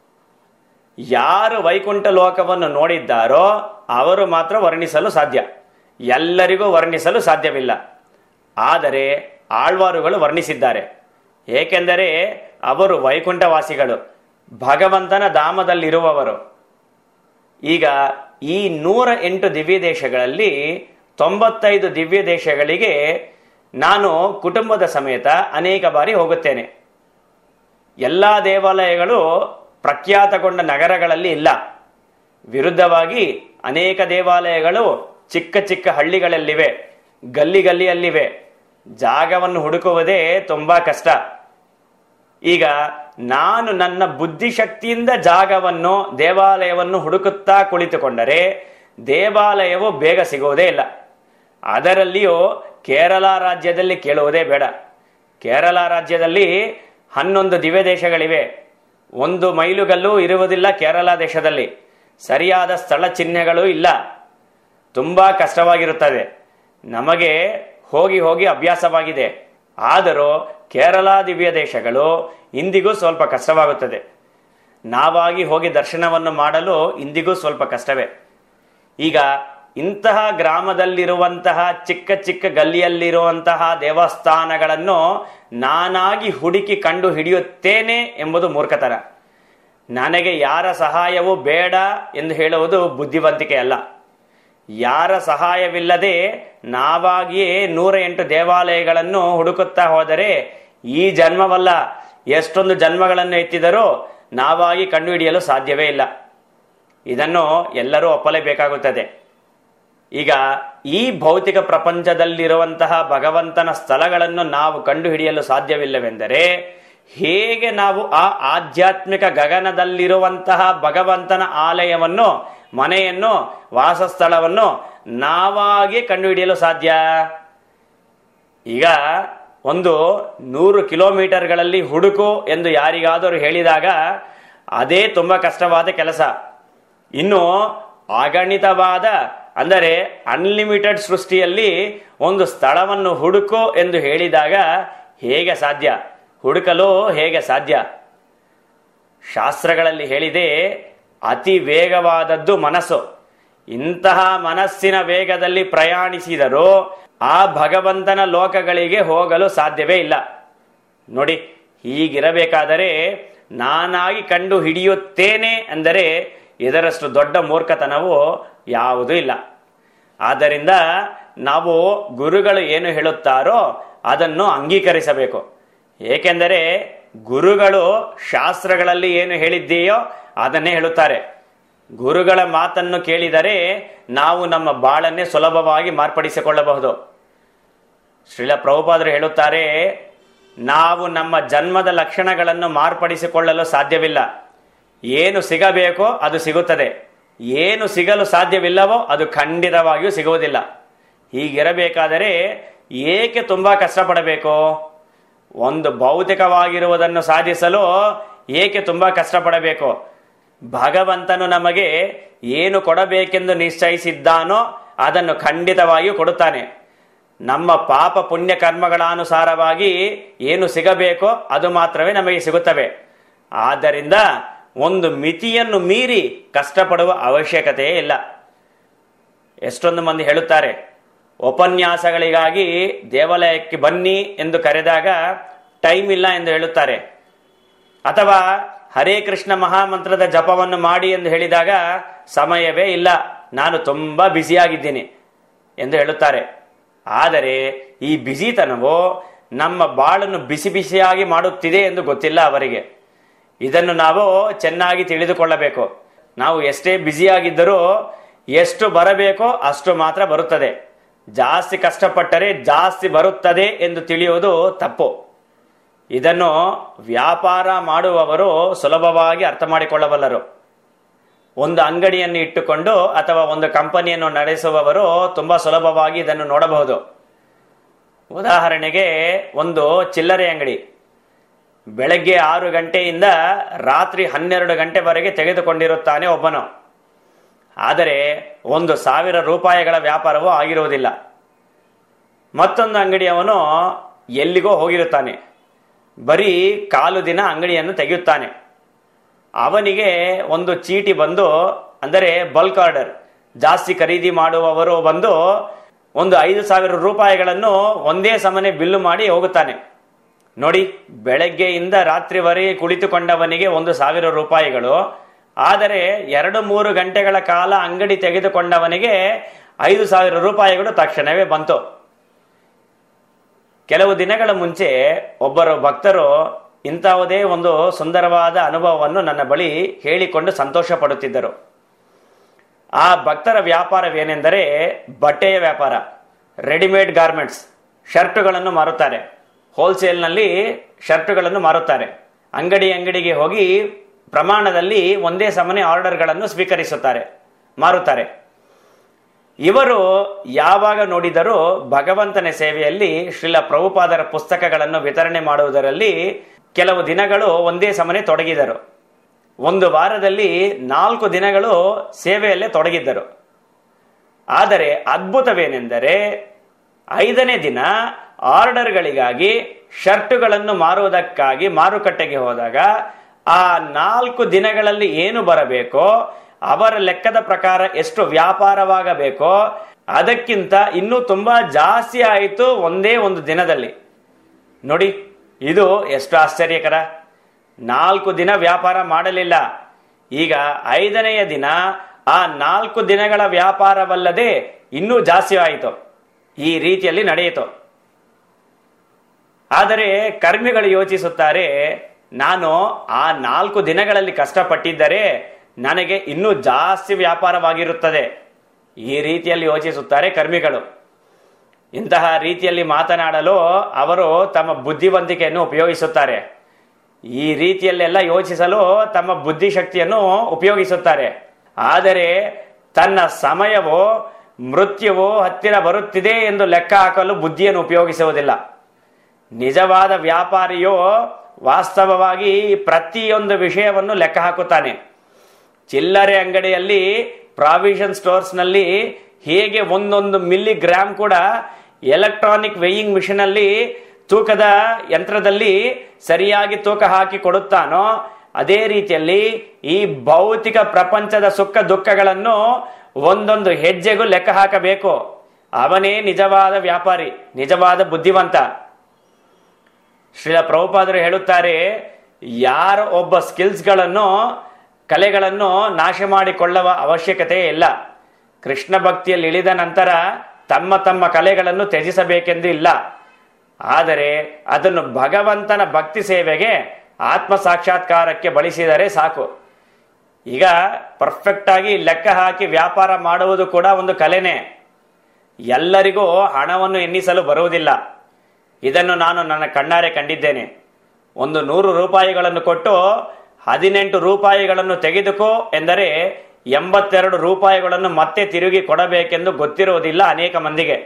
ಯಾರು ವೈಕುಂಠ ಲೋಕವನ್ನು ನೋಡಿದ್ದಾರೋ ಅವರು ಮಾತ್ರ ವರ್ಣಿಸಲು ಸಾಧ್ಯ ಎಲ್ಲರಿಗೂ ವರ್ಣಿಸಲು ಸಾಧ್ಯವಿಲ್ಲ ಆದರೆ ಆಳ್ವಾರುಗಳು ವರ್ಣಿಸಿದ್ದಾರೆ ಏಕೆಂದರೆ ಅವರು ವೈಕುಂಠವಾಸಿಗಳು ಭಗವಂತನ ಧಾಮದಲ್ಲಿರುವವರು ಈಗ ಈ ನೂರ ಎಂಟು ದಿವ್ಯ ದೇಶಗಳಲ್ಲಿ ತೊಂಬತ್ತೈದು ದಿವ್ಯ ದೇಶಗಳಿಗೆ ನಾನು ಕುಟುಂಬದ ಸಮೇತ ಅನೇಕ ಬಾರಿ ಹೋಗುತ್ತೇನೆ ಎಲ್ಲ ದೇವಾಲಯಗಳು ಪ್ರಖ್ಯಾತಗೊಂಡ ನಗರಗಳಲ್ಲಿ ಇಲ್ಲ ವಿರುದ್ಧವಾಗಿ ಅನೇಕ ದೇವಾಲಯಗಳು ಚಿಕ್ಕ ಚಿಕ್ಕ ಹಳ್ಳಿಗಳಲ್ಲಿವೆ ಗಲ್ಲಿ ಗಲ್ಲಿಯಲ್ಲಿವೆ ಜಾಗವನ್ನು ಹುಡುಕುವುದೇ ತುಂಬಾ ಕಷ್ಟ ಈಗ ನಾನು ನನ್ನ ಬುದ್ಧಿಶಕ್ತಿಯಿಂದ ಜಾಗವನ್ನು ದೇವಾಲಯವನ್ನು ಹುಡುಕುತ್ತಾ ಕುಳಿತುಕೊಂಡರೆ ದೇವಾಲಯವು ಬೇಗ ಸಿಗುವುದೇ ಇಲ್ಲ ಅದರಲ್ಲಿಯೂ ಕೇರಳ ರಾಜ್ಯದಲ್ಲಿ ಕೇಳುವುದೇ ಬೇಡ ಕೇರಳ ರಾಜ್ಯದಲ್ಲಿ ಹನ್ನೊಂದು ದಿವ್ಯ ದೇಶಗಳಿವೆ ಒಂದು ಮೈಲುಗಲ್ಲು ಇರುವುದಿಲ್ಲ ಕೇರಳ ದೇಶದಲ್ಲಿ ಸರಿಯಾದ ಸ್ಥಳ ಚಿಹ್ನೆಗಳು ಇಲ್ಲ ತುಂಬಾ ಕಷ್ಟವಾಗಿರುತ್ತದೆ ನಮಗೆ ಹೋಗಿ ಹೋಗಿ ಅಭ್ಯಾಸವಾಗಿದೆ ಆದರೂ ಕೇರಳ ದಿವ್ಯ ದೇಶಗಳು ಇಂದಿಗೂ ಸ್ವಲ್ಪ ಕಷ್ಟವಾಗುತ್ತದೆ ನಾವಾಗಿ ಹೋಗಿ ದರ್ಶನವನ್ನು ಮಾಡಲು ಇಂದಿಗೂ ಸ್ವಲ್ಪ ಕಷ್ಟವೇ ಈಗ ಇಂತಹ ಗ್ರಾಮದಲ್ಲಿರುವಂತಹ ಚಿಕ್ಕ ಚಿಕ್ಕ ಗಲ್ಲಿಯಲ್ಲಿರುವಂತಹ ದೇವಸ್ಥಾನಗಳನ್ನು ನಾನಾಗಿ ಹುಡುಕಿ ಕಂಡು ಹಿಡಿಯುತ್ತೇನೆ ಎಂಬುದು ಮೂರ್ಖತರ ನನಗೆ ಯಾರ ಸಹಾಯವೂ ಬೇಡ ಎಂದು ಹೇಳುವುದು ಬುದ್ಧಿವಂತಿಕೆ ಅಲ್ಲ ಯಾರ ಸಹಾಯವಿಲ್ಲದೆ ನಾವಾಗಿಯೇ ನೂರ ಎಂಟು ದೇವಾಲಯಗಳನ್ನು ಹುಡುಕುತ್ತಾ ಹೋದರೆ ಈ ಜನ್ಮವಲ್ಲ ಎಷ್ಟೊಂದು ಜನ್ಮಗಳನ್ನು ಎತ್ತಿದರೂ ನಾವಾಗಿ ಕಂಡುಹಿಡಿಯಲು ಸಾಧ್ಯವೇ ಇಲ್ಲ ಇದನ್ನು ಎಲ್ಲರೂ ಒಪ್ಪಲೇಬೇಕಾಗುತ್ತದೆ ಈಗ ಈ ಭೌತಿಕ ಪ್ರಪಂಚದಲ್ಲಿರುವಂತಹ ಭಗವಂತನ ಸ್ಥಳಗಳನ್ನು ನಾವು ಕಂಡುಹಿಡಿಯಲು ಸಾಧ್ಯವಿಲ್ಲವೆಂದರೆ ಹೇಗೆ ನಾವು ಆ ಆಧ್ಯಾತ್ಮಿಕ ಗಗನದಲ್ಲಿರುವಂತಹ ಭಗವಂತನ ಆಲಯವನ್ನು ಮನೆಯನ್ನು ವಾಸಸ್ಥಳವನ್ನು ನಾವಾಗಿ ಕಂಡುಹಿಡಿಯಲು ಸಾಧ್ಯ ಈಗ ಒಂದು ನೂರು ಕಿಲೋಮೀಟರ್ಗಳಲ್ಲಿ ಹುಡುಕು ಎಂದು ಯಾರಿಗಾದರೂ ಹೇಳಿದಾಗ ಅದೇ ತುಂಬಾ ಕಷ್ಟವಾದ ಕೆಲಸ ಇನ್ನು ಅಗಣಿತವಾದ ಅಂದರೆ ಅನ್ಲಿಮಿಟೆಡ್ ಸೃಷ್ಟಿಯಲ್ಲಿ ಒಂದು ಸ್ಥಳವನ್ನು ಹುಡುಕು ಎಂದು ಹೇಳಿದಾಗ ಹೇಗೆ ಸಾಧ್ಯ ಹುಡುಕಲು ಹೇಗೆ ಸಾಧ್ಯ ಶಾಸ್ತ್ರಗಳಲ್ಲಿ ಹೇಳಿದೆ ಅತಿ ವೇಗವಾದದ್ದು ಮನಸ್ಸು ಇಂತಹ ಮನಸ್ಸಿನ ವೇಗದಲ್ಲಿ ಪ್ರಯಾಣಿಸಿದರೂ ಆ ಭಗವಂತನ ಲೋಕಗಳಿಗೆ ಹೋಗಲು ಸಾಧ್ಯವೇ ಇಲ್ಲ ನೋಡಿ ಹೀಗಿರಬೇಕಾದರೆ ನಾನಾಗಿ ಕಂಡು ಹಿಡಿಯುತ್ತೇನೆ ಅಂದರೆ ಇದರಷ್ಟು ದೊಡ್ಡ ಮೂರ್ಖತನವು ಯಾವುದೂ ಇಲ್ಲ ಆದ್ದರಿಂದ ನಾವು ಗುರುಗಳು ಏನು ಹೇಳುತ್ತಾರೋ ಅದನ್ನು ಅಂಗೀಕರಿಸಬೇಕು ಏಕೆಂದರೆ ಗುರುಗಳು ಶಾಸ್ತ್ರಗಳಲ್ಲಿ ಏನು ಹೇಳಿದ್ದೀಯೋ ಅದನ್ನೇ ಹೇಳುತ್ತಾರೆ ಗುರುಗಳ ಮಾತನ್ನು ಕೇಳಿದರೆ ನಾವು ನಮ್ಮ ಬಾಳನ್ನೇ ಸುಲಭವಾಗಿ ಮಾರ್ಪಡಿಸಿಕೊಳ್ಳಬಹುದು ಶ್ರೀಲ ಪ್ರಭುಪಾದರು ಹೇಳುತ್ತಾರೆ ನಾವು ನಮ್ಮ ಜನ್ಮದ ಲಕ್ಷಣಗಳನ್ನು ಮಾರ್ಪಡಿಸಿಕೊಳ್ಳಲು ಸಾಧ್ಯವಿಲ್ಲ ಏನು ಸಿಗಬೇಕೋ ಅದು ಸಿಗುತ್ತದೆ ಏನು ಸಿಗಲು ಸಾಧ್ಯವಿಲ್ಲವೋ ಅದು ಖಂಡಿತವಾಗಿಯೂ ಸಿಗುವುದಿಲ್ಲ ಹೀಗಿರಬೇಕಾದರೆ ಏಕೆ ತುಂಬಾ ಕಷ್ಟಪಡಬೇಕು ಒಂದು ಭೌತಿಕವಾಗಿರುವುದನ್ನು ಸಾಧಿಸಲು ಏಕೆ ತುಂಬಾ ಕಷ್ಟಪಡಬೇಕು ಭಗವಂತನು ನಮಗೆ ಏನು ಕೊಡಬೇಕೆಂದು ನಿಶ್ಚಯಿಸಿದ್ದಾನೋ ಅದನ್ನು ಖಂಡಿತವಾಗಿಯೂ ಕೊಡುತ್ತಾನೆ ನಮ್ಮ ಪಾಪ ಪುಣ್ಯ ಕರ್ಮಗಳ ಅನುಸಾರವಾಗಿ ಏನು ಸಿಗಬೇಕೋ ಅದು ಮಾತ್ರವೇ ನಮಗೆ ಸಿಗುತ್ತವೆ ಆದ್ದರಿಂದ ಒಂದು ಮಿತಿಯನ್ನು ಮೀರಿ ಕಷ್ಟಪಡುವ ಅವಶ್ಯಕತೆಯೇ ಇಲ್ಲ ಎಷ್ಟೊಂದು ಮಂದಿ ಹೇಳುತ್ತಾರೆ ಉಪನ್ಯಾಸಗಳಿಗಾಗಿ ದೇವಾಲಯಕ್ಕೆ ಬನ್ನಿ ಎಂದು ಕರೆದಾಗ ಟೈಮ್ ಇಲ್ಲ ಎಂದು ಹೇಳುತ್ತಾರೆ ಅಥವಾ ಹರೇ ಕೃಷ್ಣ ಮಹಾಮಂತ್ರದ ಜಪವನ್ನು ಮಾಡಿ ಎಂದು ಹೇಳಿದಾಗ ಸಮಯವೇ ಇಲ್ಲ ನಾನು ತುಂಬಾ ಬ್ಯುಸಿಯಾಗಿದ್ದೀನಿ ಎಂದು ಹೇಳುತ್ತಾರೆ ಆದರೆ ಈ ಬಿಸಿತನವು ನಮ್ಮ ಬಾಳನ್ನು ಬಿಸಿ ಬಿಸಿಯಾಗಿ ಮಾಡುತ್ತಿದೆ ಎಂದು ಗೊತ್ತಿಲ್ಲ ಅವರಿಗೆ ಇದನ್ನು ನಾವು ಚೆನ್ನಾಗಿ ತಿಳಿದುಕೊಳ್ಳಬೇಕು ನಾವು ಎಷ್ಟೇ ಬ್ಯುಸಿಯಾಗಿದ್ದರೂ ಎಷ್ಟು ಬರಬೇಕೋ ಅಷ್ಟು ಮಾತ್ರ ಬರುತ್ತದೆ ಜಾಸ್ತಿ ಕಷ್ಟಪಟ್ಟರೆ ಜಾಸ್ತಿ ಬರುತ್ತದೆ ಎಂದು ತಿಳಿಯುವುದು ತಪ್ಪು ಇದನ್ನು ವ್ಯಾಪಾರ ಮಾಡುವವರು ಸುಲಭವಾಗಿ ಅರ್ಥ ಮಾಡಿಕೊಳ್ಳಬಲ್ಲರು ಒಂದು ಅಂಗಡಿಯನ್ನು ಇಟ್ಟುಕೊಂಡು ಅಥವಾ ಒಂದು ಕಂಪನಿಯನ್ನು ನಡೆಸುವವರು ತುಂಬಾ ಸುಲಭವಾಗಿ ಇದನ್ನು ನೋಡಬಹುದು ಉದಾಹರಣೆಗೆ ಒಂದು ಚಿಲ್ಲರೆ ಅಂಗಡಿ ಬೆಳಗ್ಗೆ ಆರು ಗಂಟೆಯಿಂದ ರಾತ್ರಿ ಹನ್ನೆರಡು ಗಂಟೆವರೆಗೆ ತೆಗೆದುಕೊಂಡಿರುತ್ತಾನೆ ಒಬ್ಬನು ಆದರೆ ಒಂದು ಸಾವಿರ ರೂಪಾಯಿಗಳ ವ್ಯಾಪಾರವೂ ಆಗಿರುವುದಿಲ್ಲ ಮತ್ತೊಂದು ಅಂಗಡಿಯವನು ಎಲ್ಲಿಗೋ ಹೋಗಿರುತ್ತಾನೆ ಬರೀ ಕಾಲು ದಿನ ಅಂಗಡಿಯನ್ನು ತೆಗೆಯುತ್ತಾನೆ ಅವನಿಗೆ ಒಂದು ಚೀಟಿ ಬಂದು ಅಂದರೆ ಬಲ್ಕ್ ಆರ್ಡರ್ ಜಾಸ್ತಿ ಖರೀದಿ ಮಾಡುವವರು ಬಂದು ಒಂದು ಐದು ಸಾವಿರ ರೂಪಾಯಿಗಳನ್ನು ಒಂದೇ ಸಮನೆ ಬಿಲ್ಲು ಮಾಡಿ ಹೋಗುತ್ತಾನೆ ನೋಡಿ ಬೆಳಗ್ಗೆಯಿಂದ ರಾತ್ರಿವರೆಗೆ ಕುಳಿತುಕೊಂಡವನಿಗೆ ಒಂದು ಸಾವಿರ ರೂಪಾಯಿಗಳು ಆದರೆ ಎರಡು ಮೂರು ಗಂಟೆಗಳ ಕಾಲ ಅಂಗಡಿ ತೆಗೆದುಕೊಂಡವನಿಗೆ ಐದು ಸಾವಿರ ರೂಪಾಯಿಗಳು ತಕ್ಷಣವೇ ಬಂತು ಕೆಲವು ದಿನಗಳ ಮುಂಚೆ ಒಬ್ಬರು ಭಕ್ತರು ಇಂತಹದೇ ಒಂದು ಸುಂದರವಾದ ಅನುಭವವನ್ನು ನನ್ನ ಬಳಿ ಹೇಳಿಕೊಂಡು ಸಂತೋಷ ಪಡುತ್ತಿದ್ದರು ಆ ಭಕ್ತರ ವ್ಯಾಪಾರವೇನೆಂದರೆ ಬಟ್ಟೆಯ ವ್ಯಾಪಾರ ರೆಡಿಮೇಡ್ ಗಾರ್ಮೆಂಟ್ಸ್ ಶರ್ಟುಗಳನ್ನು ಮಾರುತ್ತಾರೆ ಹೋಲ್ಸೇಲ್ನಲ್ಲಿ ಶರ್ಟುಗಳನ್ನು ಮಾರುತ್ತಾರೆ ಅಂಗಡಿ ಅಂಗಡಿಗೆ ಹೋಗಿ ಪ್ರಮಾಣದಲ್ಲಿ ಒಂದೇ ಸಮನೆ ಆರ್ಡರ್ಗಳನ್ನು ಸ್ವೀಕರಿಸುತ್ತಾರೆ ಮಾರುತ್ತಾರೆ ಇವರು ಯಾವಾಗ ನೋಡಿದರೂ ಭಗವಂತನ ಸೇವೆಯಲ್ಲಿ ಶ್ರೀಲ ಪ್ರಭುಪಾದರ ಪುಸ್ತಕಗಳನ್ನು ವಿತರಣೆ ಮಾಡುವುದರಲ್ಲಿ ಕೆಲವು ದಿನಗಳು ಒಂದೇ ಸಮನೆ ತೊಡಗಿದರು ಒಂದು ವಾರದಲ್ಲಿ ನಾಲ್ಕು ದಿನಗಳು ಸೇವೆಯಲ್ಲೇ ತೊಡಗಿದ್ದರು ಆದರೆ ಅದ್ಭುತವೇನೆಂದರೆ ಐದನೇ ದಿನ ಆರ್ಡರ್ಗಳಿಗಾಗಿ ಶರ್ಟುಗಳನ್ನು ಮಾರುವುದಕ್ಕಾಗಿ ಮಾರುಕಟ್ಟೆಗೆ ಹೋದಾಗ ಆ ನಾಲ್ಕು ದಿನಗಳಲ್ಲಿ ಏನು ಬರಬೇಕೋ ಅವರ ಲೆಕ್ಕದ ಪ್ರಕಾರ ಎಷ್ಟು ವ್ಯಾಪಾರವಾಗಬೇಕೋ ಅದಕ್ಕಿಂತ ಇನ್ನೂ ತುಂಬಾ ಜಾಸ್ತಿ ಆಯಿತು ಒಂದೇ ಒಂದು ದಿನದಲ್ಲಿ ನೋಡಿ ಇದು ಎಷ್ಟು ಆಶ್ಚರ್ಯಕರ ನಾಲ್ಕು ದಿನ ವ್ಯಾಪಾರ ಮಾಡಲಿಲ್ಲ ಈಗ ಐದನೆಯ ದಿನ ಆ ನಾಲ್ಕು ದಿನಗಳ ವ್ಯಾಪಾರವಲ್ಲದೆ ಇನ್ನೂ ಜಾಸ್ತಿ ಆಯಿತು ಈ ರೀತಿಯಲ್ಲಿ ನಡೆಯಿತು ಆದರೆ ಕರ್ಮಿಗಳು ಯೋಚಿಸುತ್ತಾರೆ ನಾನು ಆ ನಾಲ್ಕು ದಿನಗಳಲ್ಲಿ ಕಷ್ಟಪಟ್ಟಿದ್ದರೆ ನನಗೆ ಇನ್ನೂ ಜಾಸ್ತಿ ವ್ಯಾಪಾರವಾಗಿರುತ್ತದೆ ಈ ರೀತಿಯಲ್ಲಿ ಯೋಚಿಸುತ್ತಾರೆ ಕರ್ಮಿಗಳು ಇಂತಹ ರೀತಿಯಲ್ಲಿ ಮಾತನಾಡಲು ಅವರು ತಮ್ಮ ಬುದ್ಧಿವಂತಿಕೆಯನ್ನು ಉಪಯೋಗಿಸುತ್ತಾರೆ ಈ ರೀತಿಯಲ್ಲೆಲ್ಲ ಯೋಚಿಸಲು ತಮ್ಮ ಬುದ್ಧಿಶಕ್ತಿಯನ್ನು ಉಪಯೋಗಿಸುತ್ತಾರೆ ಆದರೆ ತನ್ನ ಸಮಯವೋ ಮೃತ್ಯುವು ಹತ್ತಿರ ಬರುತ್ತಿದೆ ಎಂದು ಲೆಕ್ಕ ಹಾಕಲು ಬುದ್ಧಿಯನ್ನು ಉಪಯೋಗಿಸುವುದಿಲ್ಲ ನಿಜವಾದ ವ್ಯಾಪಾರಿಯೋ ವಾಸ್ತವವಾಗಿ ಪ್ರತಿಯೊಂದು ವಿಷಯವನ್ನು ಲೆಕ್ಕ ಹಾಕುತ್ತಾನೆ ಚಿಲ್ಲರೆ ಅಂಗಡಿಯಲ್ಲಿ ಪ್ರಾವಿಷನ್ ಸ್ಟೋರ್ಸ್ನಲ್ಲಿ ಹೇಗೆ ಒಂದೊಂದು ಮಿಲ್ಲಿ ಗ್ರಾಮ್ ಕೂಡ ಎಲೆಕ್ಟ್ರಾನಿಕ್ ವೇಯಿಂಗ್ ಮಿಷಿನ್ ಅಲ್ಲಿ ತೂಕದ ಯಂತ್ರದಲ್ಲಿ ಸರಿಯಾಗಿ ತೂಕ ಹಾಕಿ ಕೊಡುತ್ತಾನೋ ಅದೇ ರೀತಿಯಲ್ಲಿ ಈ ಭೌತಿಕ ಪ್ರಪಂಚದ ಸುಖ ದುಃಖಗಳನ್ನು ಒಂದೊಂದು ಹೆಜ್ಜೆಗೂ ಲೆಕ್ಕ ಹಾಕಬೇಕು ಅವನೇ ನಿಜವಾದ ವ್ಯಾಪಾರಿ ನಿಜವಾದ ಬುದ್ಧಿವಂತ ಶ್ರೀಲ ಪ್ರಭುಪಾದರು ಹೇಳುತ್ತಾರೆ ಯಾರ ಒಬ್ಬ ಸ್ಕಿಲ್ಸ್ಗಳನ್ನು ಕಲೆಗಳನ್ನು ನಾಶ ಮಾಡಿಕೊಳ್ಳುವ ಅವಶ್ಯಕತೆ ಇಲ್ಲ ಕೃಷ್ಣ ಭಕ್ತಿಯಲ್ಲಿ ಇಳಿದ ನಂತರ ತಮ್ಮ ತಮ್ಮ ಕಲೆಗಳನ್ನು ತ್ಯಜಿಸಬೇಕೆಂದು ಇಲ್ಲ ಆದರೆ ಅದನ್ನು ಭಗವಂತನ ಭಕ್ತಿ ಸೇವೆಗೆ ಆತ್ಮ ಸಾಕ್ಷಾತ್ಕಾರಕ್ಕೆ ಬಳಸಿದರೆ ಸಾಕು ಈಗ ಪರ್ಫೆಕ್ಟ್ ಆಗಿ ಲೆಕ್ಕ ಹಾಕಿ ವ್ಯಾಪಾರ ಮಾಡುವುದು ಕೂಡ ಒಂದು ಕಲೆನೇ ಎಲ್ಲರಿಗೂ ಹಣವನ್ನು ಎನ್ನಿಸಲು ಬರುವುದಿಲ್ಲ ಇದನ್ನು ನಾನು ನನ್ನ ಕಣ್ಣಾರೆ ಕಂಡಿದ್ದೇನೆ ಒಂದು ನೂರು ರೂಪಾಯಿಗಳನ್ನು ಕೊಟ್ಟು ಹದಿನೆಂಟು ರೂಪಾಯಿಗಳನ್ನು ತೆಗೆದುಕೋ ಎಂದರೆ ಎಂಬತ್ತೆರಡು ರೂಪಾಯಿಗಳನ್ನು ಮತ್ತೆ ತಿರುಗಿ ಕೊಡಬೇಕೆಂದು ಗೊತ್ತಿರುವುದಿಲ್ಲ ಅನೇಕ ಮಂದಿಗೆ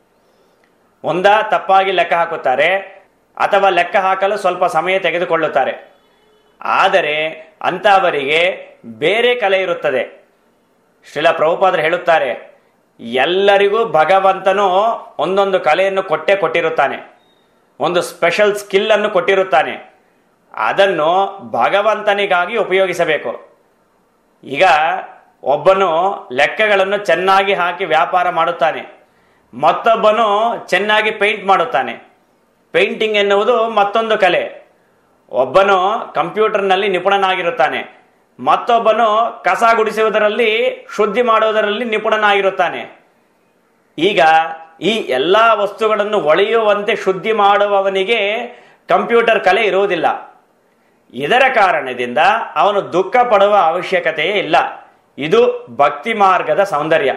ಒಂದ ತಪ್ಪಾಗಿ ಲೆಕ್ಕ ಹಾಕುತ್ತಾರೆ ಅಥವಾ ಲೆಕ್ಕ ಹಾಕಲು ಸ್ವಲ್ಪ ಸಮಯ ತೆಗೆದುಕೊಳ್ಳುತ್ತಾರೆ ಆದರೆ ಅಂತಹವರಿಗೆ ಬೇರೆ ಕಲೆ ಇರುತ್ತದೆ ಶ್ರೀಲ ಪ್ರಭುಪಾದರು ಹೇಳುತ್ತಾರೆ ಎಲ್ಲರಿಗೂ ಭಗವಂತನು ಒಂದೊಂದು ಕಲೆಯನ್ನು ಕೊಟ್ಟೆ ಕೊಟ್ಟಿರುತ್ತಾನೆ ಒಂದು ಸ್ಪೆಷಲ್ ಸ್ಕಿಲ್ ಅನ್ನು ಕೊಟ್ಟಿರುತ್ತಾನೆ ಅದನ್ನು ಭಗವಂತನಿಗಾಗಿ ಉಪಯೋಗಿಸಬೇಕು ಈಗ ಒಬ್ಬನು ಲೆಕ್ಕಗಳನ್ನು ಚೆನ್ನಾಗಿ ಹಾಕಿ ವ್ಯಾಪಾರ ಮಾಡುತ್ತಾನೆ ಮತ್ತೊಬ್ಬನು ಚೆನ್ನಾಗಿ ಪೇಂಟ್ ಮಾಡುತ್ತಾನೆ ಪೇಂಟಿಂಗ್ ಎನ್ನುವುದು ಮತ್ತೊಂದು ಕಲೆ ಒಬ್ಬನು ಕಂಪ್ಯೂಟರ್ನಲ್ಲಿ ನಿಪುಣನಾಗಿರುತ್ತಾನೆ ಮತ್ತೊಬ್ಬನು ಕಸ ಗುಡಿಸುವುದರಲ್ಲಿ ಶುದ್ಧಿ ಮಾಡುವುದರಲ್ಲಿ ನಿಪುಣನಾಗಿರುತ್ತಾನೆ ಈಗ ಈ ಎಲ್ಲಾ ವಸ್ತುಗಳನ್ನು ಒಳೆಯುವಂತೆ ಶುದ್ಧಿ ಮಾಡುವವನಿಗೆ ಕಂಪ್ಯೂಟರ್ ಕಲೆ ಇರುವುದಿಲ್ಲ ಇದರ ಕಾರಣದಿಂದ ಅವನು ದುಃಖ ಪಡುವ ಅವಶ್ಯಕತೆಯೇ ಇಲ್ಲ ಇದು ಭಕ್ತಿ ಮಾರ್ಗದ ಸೌಂದರ್ಯ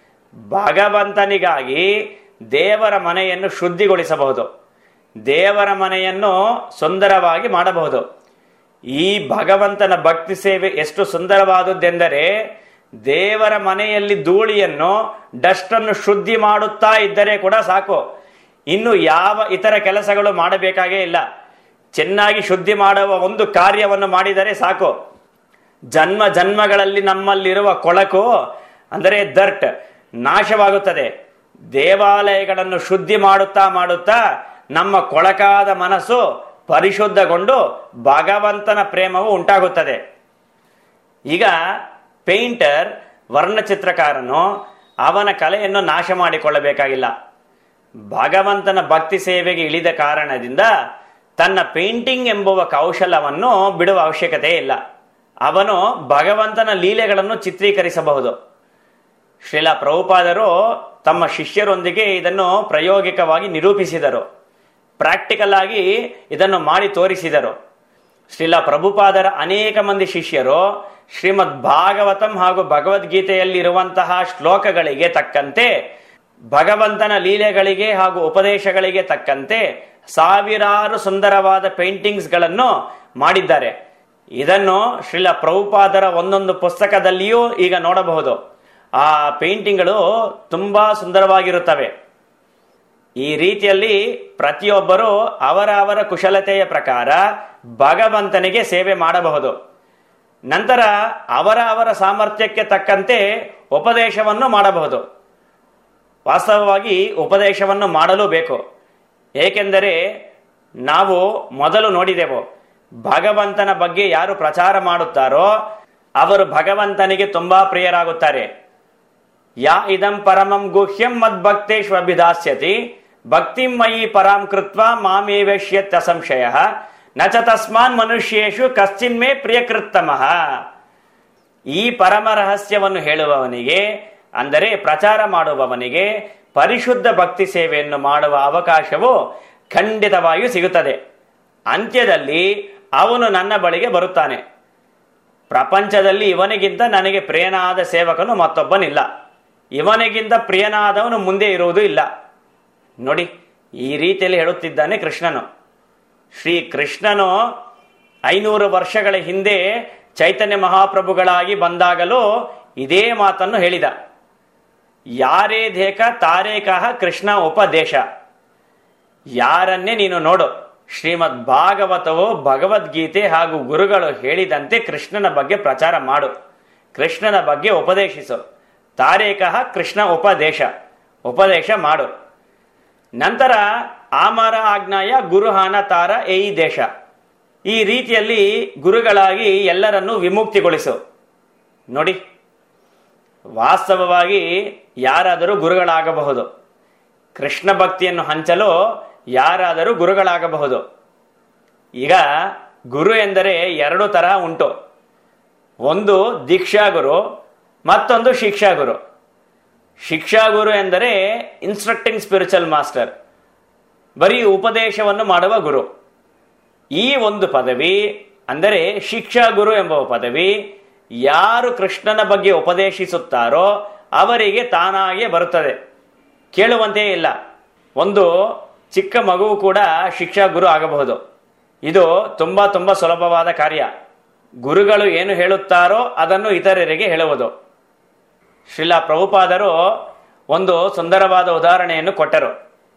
ಭಗವಂತನಿಗಾಗಿ ದೇವರ ಮನೆಯನ್ನು ಶುದ್ಧಿಗೊಳಿಸಬಹುದು ದೇವರ ಮನೆಯನ್ನು ಸುಂದರವಾಗಿ ಮಾಡಬಹುದು ಈ ಭಗವಂತನ ಭಕ್ತಿ ಸೇವೆ ಎಷ್ಟು ಸುಂದರವಾದುದೆಂದರೆ ದೇವರ ಮನೆಯಲ್ಲಿ ಧೂಳಿಯನ್ನು ಡಸ್ಟ್ ಅನ್ನು ಶುದ್ಧಿ ಮಾಡುತ್ತಾ ಇದ್ದರೆ ಕೂಡ ಸಾಕು ಇನ್ನು ಯಾವ ಇತರ ಕೆಲಸಗಳು ಮಾಡಬೇಕಾಗೇ ಇಲ್ಲ ಚೆನ್ನಾಗಿ ಶುದ್ಧಿ ಮಾಡುವ ಒಂದು ಕಾರ್ಯವನ್ನು ಮಾಡಿದರೆ ಸಾಕು ಜನ್ಮ ಜನ್ಮಗಳಲ್ಲಿ ನಮ್ಮಲ್ಲಿರುವ ಕೊಳಕು ಅಂದರೆ ದರ್ಟ್ ನಾಶವಾಗುತ್ತದೆ ದೇವಾಲಯಗಳನ್ನು ಶುದ್ಧಿ ಮಾಡುತ್ತಾ ಮಾಡುತ್ತಾ ನಮ್ಮ ಕೊಳಕಾದ ಮನಸ್ಸು ಪರಿಶುದ್ಧಗೊಂಡು ಭಗವಂತನ ಪ್ರೇಮವು ಉಂಟಾಗುತ್ತದೆ ಈಗ ಪೇಂಟರ್ ವರ್ಣಚಿತ್ರಕಾರನು ಅವನ ಕಲೆಯನ್ನು ನಾಶ ಮಾಡಿಕೊಳ್ಳಬೇಕಾಗಿಲ್ಲ ಭಗವಂತನ ಭಕ್ತಿ ಸೇವೆಗೆ ಇಳಿದ ಕಾರಣದಿಂದ ತನ್ನ ಪೇಂಟಿಂಗ್ ಎಂಬುವ ಕೌಶಲವನ್ನು ಬಿಡುವ ಅವಶ್ಯಕತೆ ಇಲ್ಲ ಅವನು ಭಗವಂತನ ಲೀಲೆಗಳನ್ನು ಚಿತ್ರೀಕರಿಸಬಹುದು ಶ್ರೀಲ ಪ್ರಭುಪಾದರು ತಮ್ಮ ಶಿಷ್ಯರೊಂದಿಗೆ ಇದನ್ನು ಪ್ರಾಯೋಗಿಕವಾಗಿ ನಿರೂಪಿಸಿದರು ಪ್ರಾಕ್ಟಿಕಲ್ ಆಗಿ ಇದನ್ನು ಮಾಡಿ ತೋರಿಸಿದರು ಶ್ರೀಲ ಪ್ರಭುಪಾದರ ಅನೇಕ ಮಂದಿ ಶಿಷ್ಯರು ಶ್ರೀಮದ್ ಭಾಗವತಂ ಹಾಗೂ ಭಗವದ್ಗೀತೆಯಲ್ಲಿರುವಂತಹ ಶ್ಲೋಕಗಳಿಗೆ ತಕ್ಕಂತೆ ಭಗವಂತನ ಲೀಲೆಗಳಿಗೆ ಹಾಗೂ ಉಪದೇಶಗಳಿಗೆ ತಕ್ಕಂತೆ ಸಾವಿರಾರು ಸುಂದರವಾದ ಪೇಂಟಿಂಗ್ಸ್ಗಳನ್ನು ಮಾಡಿದ್ದಾರೆ ಇದನ್ನು ಶ್ರೀಲ ಪ್ರಭುಪಾದರ ಒಂದೊಂದು ಪುಸ್ತಕದಲ್ಲಿಯೂ ಈಗ ನೋಡಬಹುದು ಆ ಪೇಂಟಿಂಗ್ಗಳು ತುಂಬಾ ಸುಂದರವಾಗಿರುತ್ತವೆ ಈ ರೀತಿಯಲ್ಲಿ ಪ್ರತಿಯೊಬ್ಬರು ಅವರ ಅವರ ಕುಶಲತೆಯ ಪ್ರಕಾರ ಭಗವಂತನಿಗೆ ಸೇವೆ ಮಾಡಬಹುದು ನಂತರ ಅವರ ಅವರ ಸಾಮರ್ಥ್ಯಕ್ಕೆ ತಕ್ಕಂತೆ ಉಪದೇಶವನ್ನು ಮಾಡಬಹುದು ವಾಸ್ತವವಾಗಿ ಉಪದೇಶವನ್ನು ಮಾಡಲು ಬೇಕು ಏಕೆಂದರೆ ನಾವು ಮೊದಲು ನೋಡಿದೆವು ಭಗವಂತನ ಬಗ್ಗೆ ಯಾರು ಪ್ರಚಾರ ಮಾಡುತ್ತಾರೋ ಅವರು ಭಗವಂತನಿಗೆ ತುಂಬಾ ಪ್ರಿಯರಾಗುತ್ತಾರೆ ಯಾ ಇದಂ ಪರಮಂ ಗುಹ್ಯಂ ಮದ್ಭಕ್ತೇಶ್ವಭಿದಾಸ್ಯತಿ ಭಕ್ತಿಂ ಮಯಿ ಪರಾಂ ಕೃತ್ವ ಮಾಮೇವೇಶ್ಯತ್ ಅಸಂಶಯ ನ ಚ ತಸ್ಮಾನ್ ಮನುಷ್ಯೇಶು ಕಶ್ಚಿನ್ಮೇ ಪ್ರಿಯಕೃತ್ತಮಃ ಈ ಪರಮ ರಹಸ್ಯವನ್ನು ಹೇಳುವವನಿಗೆ ಅಂದರೆ ಪ್ರಚಾರ ಮಾಡುವವನಿಗೆ ಪರಿಶುದ್ಧ ಭಕ್ತಿ ಸೇವೆಯನ್ನು ಮಾಡುವ ಅವಕಾಶವು ಖಂಡಿತವಾಗಿಯೂ ಸಿಗುತ್ತದೆ ಅಂತ್ಯದಲ್ಲಿ ಅವನು ನನ್ನ ಬಳಿಗೆ ಬರುತ್ತಾನೆ ಪ್ರಪಂಚದಲ್ಲಿ ಇವನಿಗಿಂತ ನನಗೆ ಪ್ರಿಯನಾದ ಸೇವಕನು ಮತ್ತೊಬ್ಬನಿಲ್ಲ ಇವನಿಗಿಂತ ಪ್ರಿಯನಾದವನು ಮುಂದೆ ಇರುವುದು ಇಲ್ಲ ನೋಡಿ ಈ ರೀತಿಯಲ್ಲಿ ಹೇಳುತ್ತಿದ್ದಾನೆ ಕೃಷ್ಣನು ಶ್ರೀ ಕೃಷ್ಣನು ಐನೂರು ವರ್ಷಗಳ ಹಿಂದೆ ಚೈತನ್ಯ ಮಹಾಪ್ರಭುಗಳಾಗಿ ಬಂದಾಗಲೂ ಇದೇ ಮಾತನ್ನು ಹೇಳಿದ ಯಾರೇ ದೇಕ ತಾರೇಕಃ ಕೃಷ್ಣ ಉಪದೇಶ ಯಾರನ್ನೇ ನೀನು ನೋಡು ಶ್ರೀಮದ್ ಭಾಗವತವು ಭಗವದ್ಗೀತೆ ಹಾಗೂ ಗುರುಗಳು ಹೇಳಿದಂತೆ ಕೃಷ್ಣನ ಬಗ್ಗೆ ಪ್ರಚಾರ ಮಾಡು ಕೃಷ್ಣನ ಬಗ್ಗೆ ಉಪದೇಶಿಸು ತಾರೇಕಃ ಕೃಷ್ಣ ಉಪದೇಶ ಉಪದೇಶ ಮಾಡು ನಂತರ ಆಮರ ಆಜ್ಞಾಯ ಗುರುಹಾನ ತಾರ ಏಯಿ ದೇಶ ಈ ರೀತಿಯಲ್ಲಿ ಗುರುಗಳಾಗಿ ಎಲ್ಲರನ್ನೂ ವಿಮುಕ್ತಿಗೊಳಿಸು ನೋಡಿ ವಾಸ್ತವವಾಗಿ ಯಾರಾದರೂ ಗುರುಗಳಾಗಬಹುದು ಕೃಷ್ಣ ಭಕ್ತಿಯನ್ನು ಹಂಚಲು ಯಾರಾದರೂ ಗುರುಗಳಾಗಬಹುದು ಈಗ ಗುರು ಎಂದರೆ ಎರಡು ತರಹ ಉಂಟು ಒಂದು ದೀಕ್ಷಾ ಗುರು ಮತ್ತೊಂದು ಶಿಕ್ಷಾ ಗುರು ಶಿಕ್ಷಾ ಗುರು ಎಂದರೆ ಇನ್ಸ್ಟ್ರಕ್ಟಿಂಗ್ ಸ್ಪಿರಿಚುವಲ್ ಮಾಸ್ಟರ್ ಬರೀ ಉಪದೇಶವನ್ನು ಮಾಡುವ ಗುರು ಈ ಒಂದು ಪದವಿ ಅಂದರೆ ಶಿಕ್ಷಾ ಗುರು ಎಂಬ ಪದವಿ ಯಾರು ಕೃಷ್ಣನ ಬಗ್ಗೆ ಉಪದೇಶಿಸುತ್ತಾರೋ ಅವರಿಗೆ ತಾನಾಗೆ ಬರುತ್ತದೆ ಕೇಳುವಂತೆ ಇಲ್ಲ ಒಂದು ಚಿಕ್ಕ ಮಗುವು ಕೂಡ ಶಿಕ್ಷಾ ಗುರು ಆಗಬಹುದು ಇದು ತುಂಬಾ ತುಂಬಾ ಸುಲಭವಾದ ಕಾರ್ಯ ಗುರುಗಳು ಏನು ಹೇಳುತ್ತಾರೋ ಅದನ್ನು ಇತರರಿಗೆ ಹೇಳುವುದು ಶ್ರೀಲಾ ಪ್ರಭುಪಾದರು ಒಂದು ಸುಂದರವಾದ ಉದಾಹರಣೆಯನ್ನು ಕೊಟ್ಟರು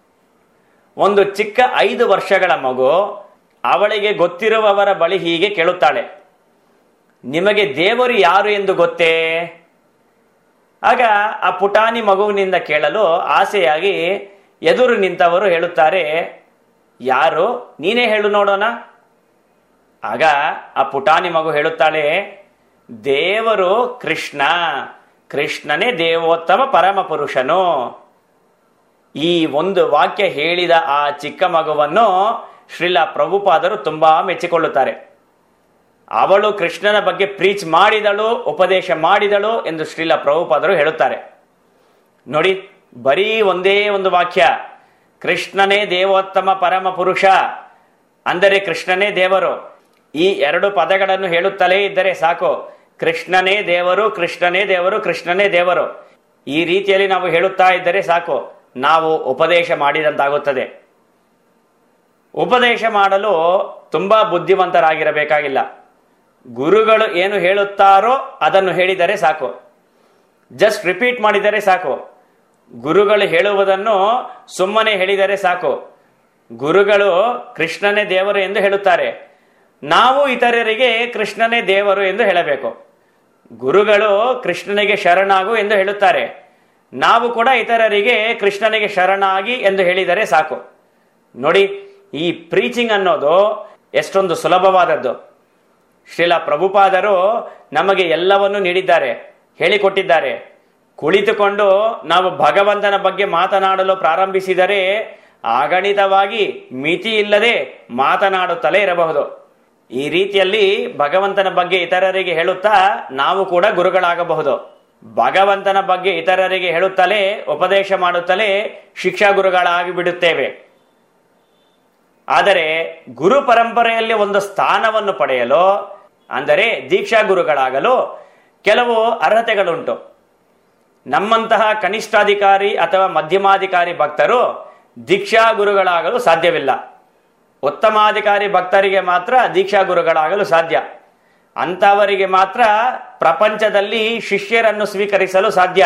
ಒಂದು ಚಿಕ್ಕ ಐದು ವರ್ಷಗಳ ಮಗು ಅವಳಿಗೆ ಗೊತ್ತಿರುವವರ ಬಳಿ ಹೀಗೆ ಕೇಳುತ್ತಾಳೆ ನಿಮಗೆ ದೇವರು ಯಾರು ಎಂದು ಗೊತ್ತೇ ಆಗ ಆ ಪುಟಾಣಿ ಮಗುವಿನಿಂದ ಕೇಳಲು ಆಸೆಯಾಗಿ ಎದುರು ನಿಂತವರು ಹೇಳುತ್ತಾರೆ ಯಾರು ನೀನೇ ಹೇಳು ನೋಡೋಣ ಆಗ ಆ ಪುಟಾಣಿ ಮಗು ಹೇಳುತ್ತಾಳೆ ದೇವರು ಕೃಷ್ಣ ಕೃಷ್ಣನೇ ದೇವೋತ್ತಮ ಪರಮ ಪುರುಷನು ಈ ಒಂದು ವಾಕ್ಯ ಹೇಳಿದ ಆ ಚಿಕ್ಕ ಮಗುವನ್ನು ಶ್ರೀಲ ಪ್ರಭುಪಾದರು ತುಂಬಾ ಮೆಚ್ಚಿಕೊಳ್ಳುತ್ತಾರೆ ಅವಳು ಕೃಷ್ಣನ ಬಗ್ಗೆ ಪ್ರೀಚ್ ಮಾಡಿದಳು ಉಪದೇಶ ಮಾಡಿದಳು ಎಂದು ಶ್ರೀಲ ಪ್ರಭುಪಾದರು ಹೇಳುತ್ತಾರೆ ನೋಡಿ ಬರೀ ಒಂದೇ ಒಂದು ವಾಕ್ಯ ಕೃಷ್ಣನೇ ದೇವೋತ್ತಮ ಪರಮ ಪುರುಷ ಅಂದರೆ ಕೃಷ್ಣನೇ ದೇವರು ಈ ಎರಡು ಪದಗಳನ್ನು ಹೇಳುತ್ತಲೇ ಇದ್ದರೆ ಸಾಕು ಕೃಷ್ಣನೇ ದೇವರು ಕೃಷ್ಣನೇ ದೇವರು ಕೃಷ್ಣನೇ ದೇವರು ಈ ರೀತಿಯಲ್ಲಿ ನಾವು ಹೇಳುತ್ತಾ ಇದ್ದರೆ ಸಾಕು ನಾವು ಉಪದೇಶ ಮಾಡಿದಂತಾಗುತ್ತದೆ ಉಪದೇಶ ಮಾಡಲು ತುಂಬಾ ಬುದ್ಧಿವಂತರಾಗಿರಬೇಕಾಗಿಲ್ಲ ಗುರುಗಳು ಏನು ಹೇಳುತ್ತಾರೋ ಅದನ್ನು ಹೇಳಿದರೆ ಸಾಕು ಜಸ್ಟ್ ರಿಪೀಟ್ ಮಾಡಿದರೆ ಸಾಕು ಗುರುಗಳು ಹೇಳುವುದನ್ನು ಸುಮ್ಮನೆ ಹೇಳಿದರೆ ಸಾಕು ಗುರುಗಳು ಕೃಷ್ಣನೇ ದೇವರು ಎಂದು ಹೇಳುತ್ತಾರೆ ನಾವು ಇತರರಿಗೆ ಕೃಷ್ಣನೇ ದೇವರು ಎಂದು ಹೇಳಬೇಕು ಗುರುಗಳು ಕೃಷ್ಣನಿಗೆ ಶರಣಾಗು ಎಂದು ಹೇಳುತ್ತಾರೆ ನಾವು ಕೂಡ ಇತರರಿಗೆ ಕೃಷ್ಣನಿಗೆ ಶರಣಾಗಿ ಎಂದು ಹೇಳಿದರೆ ಸಾಕು ನೋಡಿ ಈ ಪ್ರೀಚಿಂಗ್ ಅನ್ನೋದು ಎಷ್ಟೊಂದು ಸುಲಭವಾದದ್ದು ಶ್ರೀಲ ಪ್ರಭುಪಾದರು ನಮಗೆ ಎಲ್ಲವನ್ನು ನೀಡಿದ್ದಾರೆ ಹೇಳಿಕೊಟ್ಟಿದ್ದಾರೆ ಕುಳಿತುಕೊಂಡು ನಾವು ಭಗವಂತನ ಬಗ್ಗೆ ಮಾತನಾಡಲು ಪ್ರಾರಂಭಿಸಿದರೆ ಅಗಣಿತವಾಗಿ ಮಿತಿ ಇಲ್ಲದೆ ಮಾತನಾಡುತ್ತಲೇ ಇರಬಹುದು ಈ ರೀತಿಯಲ್ಲಿ ಭಗವಂತನ ಬಗ್ಗೆ ಇತರರಿಗೆ ಹೇಳುತ್ತಾ ನಾವು ಕೂಡ ಗುರುಗಳಾಗಬಹುದು ಭಗವಂತನ ಬಗ್ಗೆ ಇತರರಿಗೆ ಹೇಳುತ್ತಲೇ ಉಪದೇಶ ಮಾಡುತ್ತಲೇ ಶಿಕ್ಷಾ ಗುರುಗಳಾಗಿ ಬಿಡುತ್ತೇವೆ ಆದರೆ ಗುರು ಪರಂಪರೆಯಲ್ಲಿ ಒಂದು ಸ್ಥಾನವನ್ನು ಪಡೆಯಲು ಅಂದರೆ ದೀಕ್ಷಾ ಗುರುಗಳಾಗಲು ಕೆಲವು ಅರ್ಹತೆಗಳುಂಟು ನಮ್ಮಂತಹ ಕನಿಷ್ಠಾಧಿಕಾರಿ ಅಥವಾ ಮಧ್ಯಮಾಧಿಕಾರಿ ಭಕ್ತರು ದೀಕ್ಷಾ ಗುರುಗಳಾಗಲು ಸಾಧ್ಯವಿಲ್ಲ ಉತ್ತಮಾಧಿಕಾರಿ ಭಕ್ತರಿಗೆ ಮಾತ್ರ ದೀಕ್ಷಾ ಗುರುಗಳಾಗಲು ಸಾಧ್ಯ ಅಂತವರಿಗೆ ಮಾತ್ರ ಪ್ರಪಂಚದಲ್ಲಿ ಶಿಷ್ಯರನ್ನು ಸ್ವೀಕರಿಸಲು ಸಾಧ್ಯ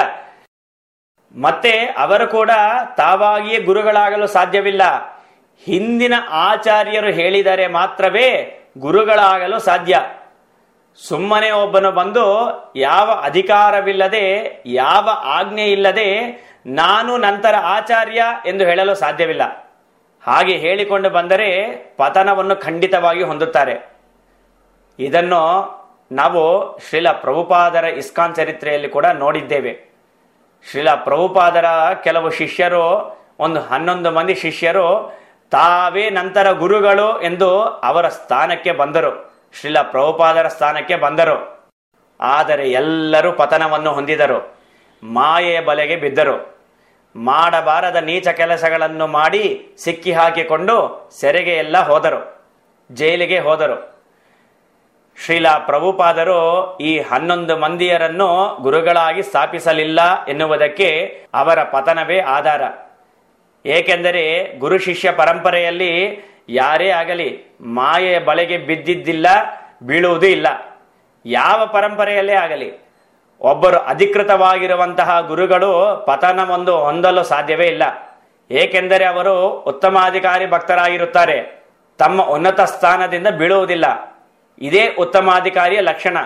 ಮತ್ತೆ ಅವರು ಕೂಡ ತಾವಾಗಿಯೇ ಗುರುಗಳಾಗಲು ಸಾಧ್ಯವಿಲ್ಲ ಹಿಂದಿನ ಆಚಾರ್ಯರು ಹೇಳಿದರೆ ಮಾತ್ರವೇ ಗುರುಗಳಾಗಲು ಸಾಧ್ಯ ಸುಮ್ಮನೆ ಒಬ್ಬನು ಬಂದು ಯಾವ ಅಧಿಕಾರವಿಲ್ಲದೆ ಯಾವ ಆಜ್ಞೆ ಇಲ್ಲದೆ ನಾನು ನಂತರ ಆಚಾರ್ಯ ಎಂದು ಹೇಳಲು ಸಾಧ್ಯವಿಲ್ಲ ಹಾಗೆ ಹೇಳಿಕೊಂಡು ಬಂದರೆ ಪತನವನ್ನು ಖಂಡಿತವಾಗಿ ಹೊಂದುತ್ತಾರೆ ಇದನ್ನು ನಾವು ಶ್ರೀಲ ಪ್ರಭುಪಾದರ ಇಸ್ಕಾನ್ ಚರಿತ್ರೆಯಲ್ಲಿ ಕೂಡ ನೋಡಿದ್ದೇವೆ ಶ್ರೀಲ ಪ್ರಭುಪಾದರ ಕೆಲವು ಶಿಷ್ಯರು ಒಂದು ಹನ್ನೊಂದು ಮಂದಿ ಶಿಷ್ಯರು ತಾವೇ ನಂತರ ಗುರುಗಳು ಎಂದು ಅವರ ಸ್ಥಾನಕ್ಕೆ ಬಂದರು ಶ್ರೀಲ ಪ್ರಭುಪಾದರ ಸ್ಥಾನಕ್ಕೆ ಬಂದರು ಆದರೆ ಎಲ್ಲರೂ ಪತನವನ್ನು ಹೊಂದಿದರು ಮಾಯೆಯ ಬಲೆಗೆ ಬಿದ್ದರು ಮಾಡಬಾರದ ನೀಚ ಕೆಲಸಗಳನ್ನು ಮಾಡಿ ಸಿಕ್ಕಿ ಹಾಕಿಕೊಂಡು ಸೆರೆಗೆ ಎಲ್ಲ ಹೋದರು ಜೈಲಿಗೆ ಹೋದರು ಶ್ರೀಲ ಪ್ರಭುಪಾದರು ಈ ಹನ್ನೊಂದು ಮಂದಿಯರನ್ನು ಗುರುಗಳಾಗಿ ಸ್ಥಾಪಿಸಲಿಲ್ಲ ಎನ್ನುವುದಕ್ಕೆ ಅವರ ಪತನವೇ ಆಧಾರ ಏಕೆಂದರೆ ಗುರು ಶಿಷ್ಯ ಪರಂಪರೆಯಲ್ಲಿ ಯಾರೇ ಆಗಲಿ ಮಾಯೆಯ ಬಲೆಗೆ ಬಿದ್ದಿದ್ದಿಲ್ಲ ಬೀಳುವುದೂ ಇಲ್ಲ ಯಾವ ಪರಂಪರೆಯಲ್ಲೇ ಆಗಲಿ ಒಬ್ಬರು ಅಧಿಕೃತವಾಗಿರುವಂತಹ ಗುರುಗಳು ಪತನವೊಂದು ಹೊಂದಲು ಸಾಧ್ಯವೇ ಇಲ್ಲ ಏಕೆಂದರೆ ಅವರು ಉತ್ತಮಾಧಿಕಾರಿ ಭಕ್ತರಾಗಿರುತ್ತಾರೆ ತಮ್ಮ ಉನ್ನತ ಸ್ಥಾನದಿಂದ ಬೀಳುವುದಿಲ್ಲ ಇದೇ ಉತ್ತಮಾಧಿಕಾರಿಯ ಲಕ್ಷಣ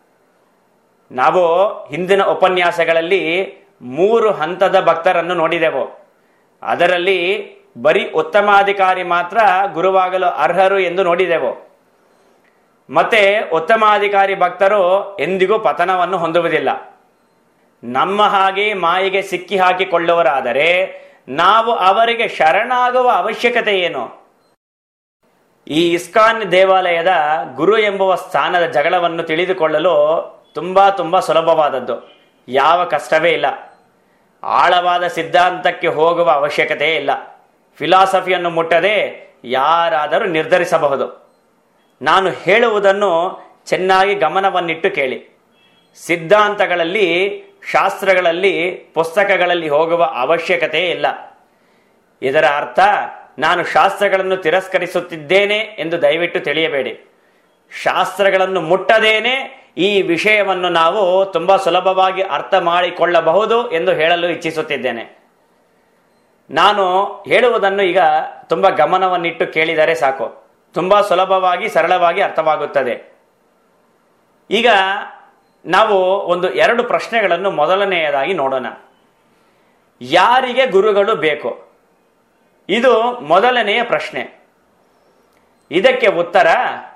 ನಾವು ಹಿಂದಿನ ಉಪನ್ಯಾಸಗಳಲ್ಲಿ ಮೂರು ಹಂತದ ಭಕ್ತರನ್ನು ನೋಡಿದೆವು ಅದರಲ್ಲಿ ಬರೀ ಉತ್ತಮಾಧಿಕಾರಿ ಮಾತ್ರ ಗುರುವಾಗಲು ಅರ್ಹರು ಎಂದು ನೋಡಿದೆವು ಮತ್ತೆ ಉತ್ತಮಾಧಿಕಾರಿ ಭಕ್ತರು ಎಂದಿಗೂ ಪತನವನ್ನು ಹೊಂದುವುದಿಲ್ಲ ನಮ್ಮ ಹಾಗೆ ಮಾಯಿಗೆ ಸಿಕ್ಕಿ ಹಾಕಿಕೊಳ್ಳುವರಾದರೆ ನಾವು ಅವರಿಗೆ ಶರಣಾಗುವ ಅವಶ್ಯಕತೆ ಏನು ಈ ಇಸ್ಕಾನ್ ದೇವಾಲಯದ ಗುರು ಎಂಬುವ ಸ್ಥಾನದ ಜಗಳವನ್ನು ತಿಳಿದುಕೊಳ್ಳಲು ತುಂಬಾ ತುಂಬಾ ಸುಲಭವಾದದ್ದು ಯಾವ ಕಷ್ಟವೇ ಇಲ್ಲ ಆಳವಾದ ಸಿದ್ಧಾಂತಕ್ಕೆ ಹೋಗುವ ಅವಶ್ಯಕತೆ ಇಲ್ಲ ಫಿಲಾಸಫಿಯನ್ನು ಮುಟ್ಟದೆ ಯಾರಾದರೂ ನಿರ್ಧರಿಸಬಹುದು ನಾನು ಹೇಳುವುದನ್ನು ಚೆನ್ನಾಗಿ ಗಮನವನ್ನಿಟ್ಟು ಕೇಳಿ ಸಿದ್ಧಾಂತಗಳಲ್ಲಿ ಶಾಸ್ತ್ರಗಳಲ್ಲಿ ಪುಸ್ತಕಗಳಲ್ಲಿ ಹೋಗುವ ಅವಶ್ಯಕತೆ ಇಲ್ಲ ಇದರ ಅರ್ಥ ನಾನು ಶಾಸ್ತ್ರಗಳನ್ನು ತಿರಸ್ಕರಿಸುತ್ತಿದ್ದೇನೆ ಎಂದು ದಯವಿಟ್ಟು ತಿಳಿಯಬೇಡಿ ಶಾಸ್ತ್ರಗಳನ್ನು ಮುಟ್ಟದೇನೆ ಈ ವಿಷಯವನ್ನು ನಾವು ತುಂಬಾ ಸುಲಭವಾಗಿ ಅರ್ಥ ಮಾಡಿಕೊಳ್ಳಬಹುದು ಎಂದು ಹೇಳಲು ಇಚ್ಛಿಸುತ್ತಿದ್ದೇನೆ ನಾನು ಹೇಳುವುದನ್ನು ಈಗ ತುಂಬಾ ಗಮನವನ್ನಿಟ್ಟು ಕೇಳಿದರೆ ಸಾಕು ತುಂಬಾ ಸುಲಭವಾಗಿ ಸರಳವಾಗಿ ಅರ್ಥವಾಗುತ್ತದೆ ಈಗ ನಾವು ಒಂದು ಎರಡು ಪ್ರಶ್ನೆಗಳನ್ನು ಮೊದಲನೆಯದಾಗಿ ನೋಡೋಣ ಯಾರಿಗೆ ಗುರುಗಳು ಬೇಕು ಇದು ಮೊದಲನೆಯ ಪ್ರಶ್ನೆ ಇದಕ್ಕೆ ಉತ್ತರ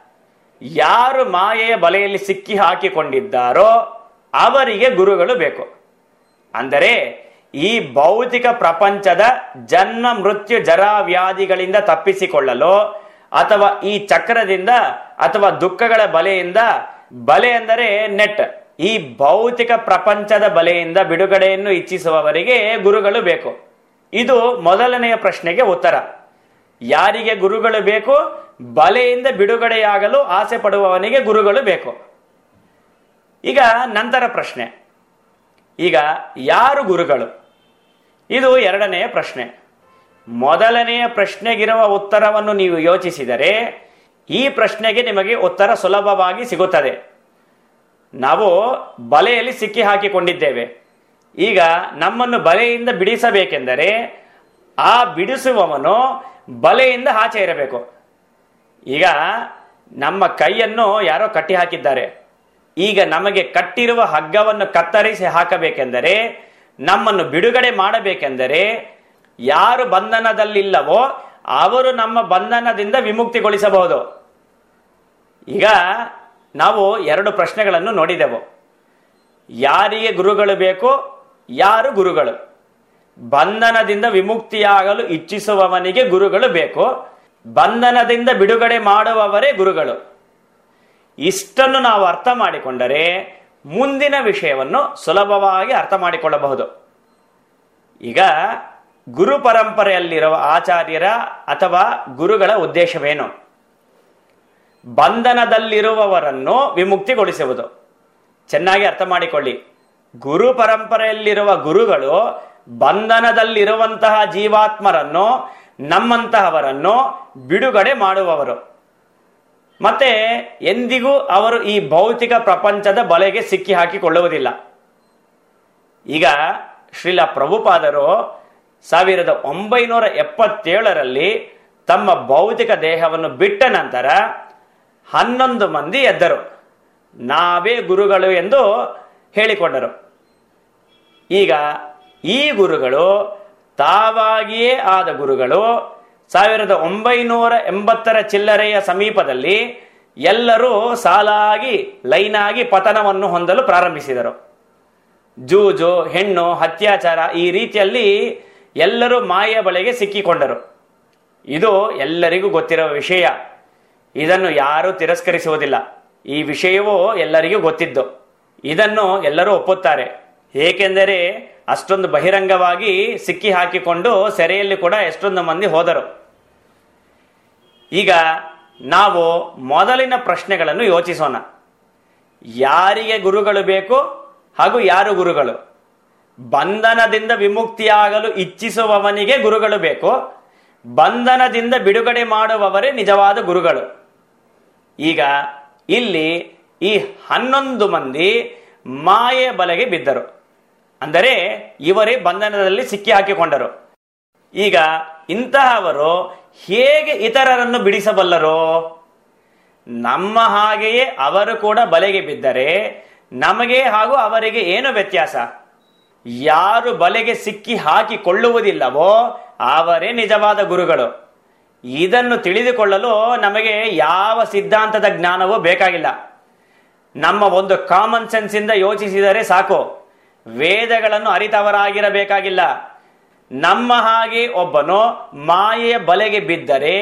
ಯಾರು ಮಾಯೆಯ ಬಲೆಯಲ್ಲಿ ಸಿಕ್ಕಿ ಹಾಕಿಕೊಂಡಿದ್ದಾರೋ ಅವರಿಗೆ ಗುರುಗಳು ಬೇಕು ಅಂದರೆ ಈ ಭೌತಿಕ ಪ್ರಪಂಚದ ಜನ್ಮ ಮೃತ್ಯು ಜರ ವ್ಯಾಧಿಗಳಿಂದ ತಪ್ಪಿಸಿಕೊಳ್ಳಲು ಅಥವಾ ಈ ಚಕ್ರದಿಂದ ಅಥವಾ ದುಃಖಗಳ ಬಲೆಯಿಂದ ಬಲೆ ಅಂದರೆ ನೆಟ್ ಈ ಭೌತಿಕ ಪ್ರಪಂಚದ ಬಲೆಯಿಂದ ಬಿಡುಗಡೆಯನ್ನು ಇಚ್ಛಿಸುವವರಿಗೆ ಗುರುಗಳು ಬೇಕು ಇದು ಮೊದಲನೆಯ ಪ್ರಶ್ನೆಗೆ ಉತ್ತರ ಯಾರಿಗೆ ಗುರುಗಳು ಬೇಕು ಬಲೆಯಿಂದ ಬಿಡುಗಡೆಯಾಗಲು ಆಸೆ ಪಡುವವನಿಗೆ ಗುರುಗಳು ಬೇಕು ಈಗ ನಂತರ ಪ್ರಶ್ನೆ ಈಗ ಯಾರು ಗುರುಗಳು ಇದು ಎರಡನೆಯ ಪ್ರಶ್ನೆ ಮೊದಲನೆಯ ಪ್ರಶ್ನೆಗಿರುವ ಉತ್ತರವನ್ನು ನೀವು ಯೋಚಿಸಿದರೆ ಈ ಪ್ರಶ್ನೆಗೆ ನಿಮಗೆ ಉತ್ತರ ಸುಲಭವಾಗಿ ಸಿಗುತ್ತದೆ ನಾವು ಬಲೆಯಲ್ಲಿ ಸಿಕ್ಕಿ ಹಾಕಿಕೊಂಡಿದ್ದೇವೆ ಈಗ ನಮ್ಮನ್ನು ಬಲೆಯಿಂದ ಬಿಡಿಸಬೇಕೆಂದರೆ ಆ ಬಿಡಿಸುವವನು ಬಲೆಯಿಂದ ಆಚೆ ಇರಬೇಕು ಈಗ ನಮ್ಮ ಕೈಯನ್ನು ಯಾರೋ ಕಟ್ಟಿ ಹಾಕಿದ್ದಾರೆ ಈಗ ನಮಗೆ ಕಟ್ಟಿರುವ ಹಗ್ಗವನ್ನು ಕತ್ತರಿಸಿ ಹಾಕಬೇಕೆಂದರೆ ನಮ್ಮನ್ನು ಬಿಡುಗಡೆ ಮಾಡಬೇಕೆಂದರೆ ಯಾರು ಬಂಧನದಲ್ಲಿಲ್ಲವೋ ಅವರು ನಮ್ಮ ಬಂಧನದಿಂದ ವಿಮುಕ್ತಿಗೊಳಿಸಬಹುದು ಈಗ ನಾವು ಎರಡು ಪ್ರಶ್ನೆಗಳನ್ನು ನೋಡಿದೆವು ಯಾರಿಗೆ ಗುರುಗಳು ಬೇಕು ಯಾರು ಗುರುಗಳು ಬಂಧನದಿಂದ ವಿಮುಕ್ತಿಯಾಗಲು ಇಚ್ಛಿಸುವವನಿಗೆ ಗುರುಗಳು ಬೇಕು ಬಂಧನದಿಂದ ಬಿಡುಗಡೆ ಮಾಡುವವರೇ ಗುರುಗಳು ಇಷ್ಟನ್ನು ನಾವು ಅರ್ಥ ಮಾಡಿಕೊಂಡರೆ ಮುಂದಿನ ವಿಷಯವನ್ನು ಸುಲಭವಾಗಿ ಅರ್ಥ ಮಾಡಿಕೊಳ್ಳಬಹುದು ಈಗ ಗುರು ಪರಂಪರೆಯಲ್ಲಿರುವ ಆಚಾರ್ಯರ ಅಥವಾ ಗುರುಗಳ ಉದ್ದೇಶವೇನು ಬಂಧನದಲ್ಲಿರುವವರನ್ನು ವಿಮುಕ್ತಿಗೊಳಿಸುವುದು ಚೆನ್ನಾಗಿ ಅರ್ಥ ಮಾಡಿಕೊಳ್ಳಿ ಗುರು ಪರಂಪರೆಯಲ್ಲಿರುವ ಗುರುಗಳು ಬಂಧನದಲ್ಲಿರುವಂತಹ ಜೀವಾತ್ಮರನ್ನು ನಮ್ಮಂತಹವರನ್ನು ಬಿಡುಗಡೆ ಮಾಡುವವರು ಮತ್ತೆ ಎಂದಿಗೂ ಅವರು ಈ ಭೌತಿಕ ಪ್ರಪಂಚದ ಬಲೆಗೆ ಸಿಕ್ಕಿ ಹಾಕಿಕೊಳ್ಳುವುದಿಲ್ಲ ಈಗ ಶ್ರೀಲ ಪ್ರಭುಪಾದರು ಸಾವಿರದ ಒಂಬೈನೂರ ಎಪ್ಪತ್ತೇಳರಲ್ಲಿ ತಮ್ಮ ಭೌತಿಕ ದೇಹವನ್ನು ಬಿಟ್ಟ ನಂತರ ಹನ್ನೊಂದು ಮಂದಿ ಎದ್ದರು ನಾವೇ ಗುರುಗಳು ಎಂದು ಹೇಳಿಕೊಂಡರು ಈಗ ಈ ಗುರುಗಳು ತಾವಾಗಿಯೇ ಆದ ಗುರುಗಳು ಸಾವಿರದ ಒಂಬೈನೂರ ಎಂಬತ್ತರ ಚಿಲ್ಲರೆಯ ಸಮೀಪದಲ್ಲಿ ಎಲ್ಲರೂ ಸಾಲಾಗಿ ಲೈನಾಗಿ ಪತನವನ್ನು ಹೊಂದಲು ಪ್ರಾರಂಭಿಸಿದರು ಜೂಜು ಹೆಣ್ಣು ಅತ್ಯಾಚಾರ ಈ ರೀತಿಯಲ್ಲಿ ಎಲ್ಲರೂ ಮಾಯ ಬಲೆಗೆ ಸಿಕ್ಕಿಕೊಂಡರು ಇದು ಎಲ್ಲರಿಗೂ ಗೊತ್ತಿರುವ ವಿಷಯ ಇದನ್ನು ಯಾರೂ ತಿರಸ್ಕರಿಸುವುದಿಲ್ಲ ಈ ವಿಷಯವೂ ಎಲ್ಲರಿಗೂ ಗೊತ್ತಿದ್ದು ಇದನ್ನು ಎಲ್ಲರೂ ಒಪ್ಪುತ್ತಾರೆ ಏಕೆಂದರೆ ಅಷ್ಟೊಂದು ಬಹಿರಂಗವಾಗಿ ಸಿಕ್ಕಿ ಹಾಕಿಕೊಂಡು ಸೆರೆಯಲ್ಲಿ ಕೂಡ ಎಷ್ಟೊಂದು ಮಂದಿ ಹೋದರು ಈಗ ನಾವು ಮೊದಲಿನ ಪ್ರಶ್ನೆಗಳನ್ನು ಯೋಚಿಸೋಣ ಯಾರಿಗೆ ಗುರುಗಳು ಬೇಕು ಹಾಗೂ ಯಾರು ಗುರುಗಳು ಬಂಧನದಿಂದ ವಿಮುಕ್ತಿಯಾಗಲು ಇಚ್ಛಿಸುವವನಿಗೆ ಗುರುಗಳು ಬೇಕು ಬಂಧನದಿಂದ ಬಿಡುಗಡೆ ಮಾಡುವವರೇ ನಿಜವಾದ ಗುರುಗಳು ಈಗ ಇಲ್ಲಿ ಈ ಹನ್ನೊಂದು ಮಂದಿ ಮಾಯೆ ಬಲೆಗೆ ಬಿದ್ದರು ಅಂದರೆ ಇವರೇ ಬಂಧನದಲ್ಲಿ ಸಿಕ್ಕಿ ಹಾಕಿಕೊಂಡರು ಈಗ ಇಂತಹವರು ಹೇಗೆ ಇತರರನ್ನು ಬಿಡಿಸಬಲ್ಲರು ನಮ್ಮ ಹಾಗೆಯೇ ಅವರು ಕೂಡ ಬಲೆಗೆ ಬಿದ್ದರೆ ನಮಗೆ ಹಾಗೂ ಅವರಿಗೆ ಏನು ವ್ಯತ್ಯಾಸ ಯಾರು ಬಲೆಗೆ ಸಿಕ್ಕಿ ಹಾಕಿಕೊಳ್ಳುವುದಿಲ್ಲವೋ ಅವರೇ ನಿಜವಾದ ಗುರುಗಳು ಇದನ್ನು ತಿಳಿದುಕೊಳ್ಳಲು ನಮಗೆ ಯಾವ ಸಿದ್ಧಾಂತದ ಜ್ಞಾನವೂ ಬೇಕಾಗಿಲ್ಲ ನಮ್ಮ ಒಂದು ಕಾಮನ್ ಸೆನ್ಸ್ ಇಂದ ಯೋಚಿಸಿದರೆ ಸಾಕು ವೇದಗಳನ್ನು ಅರಿತವರಾಗಿರಬೇಕಾಗಿಲ್ಲ ನಮ್ಮ ಹಾಗೆ ಒಬ್ಬನು ಮಾಯೆಯ ಬಲೆಗೆ ಬಿದ್ದರೆ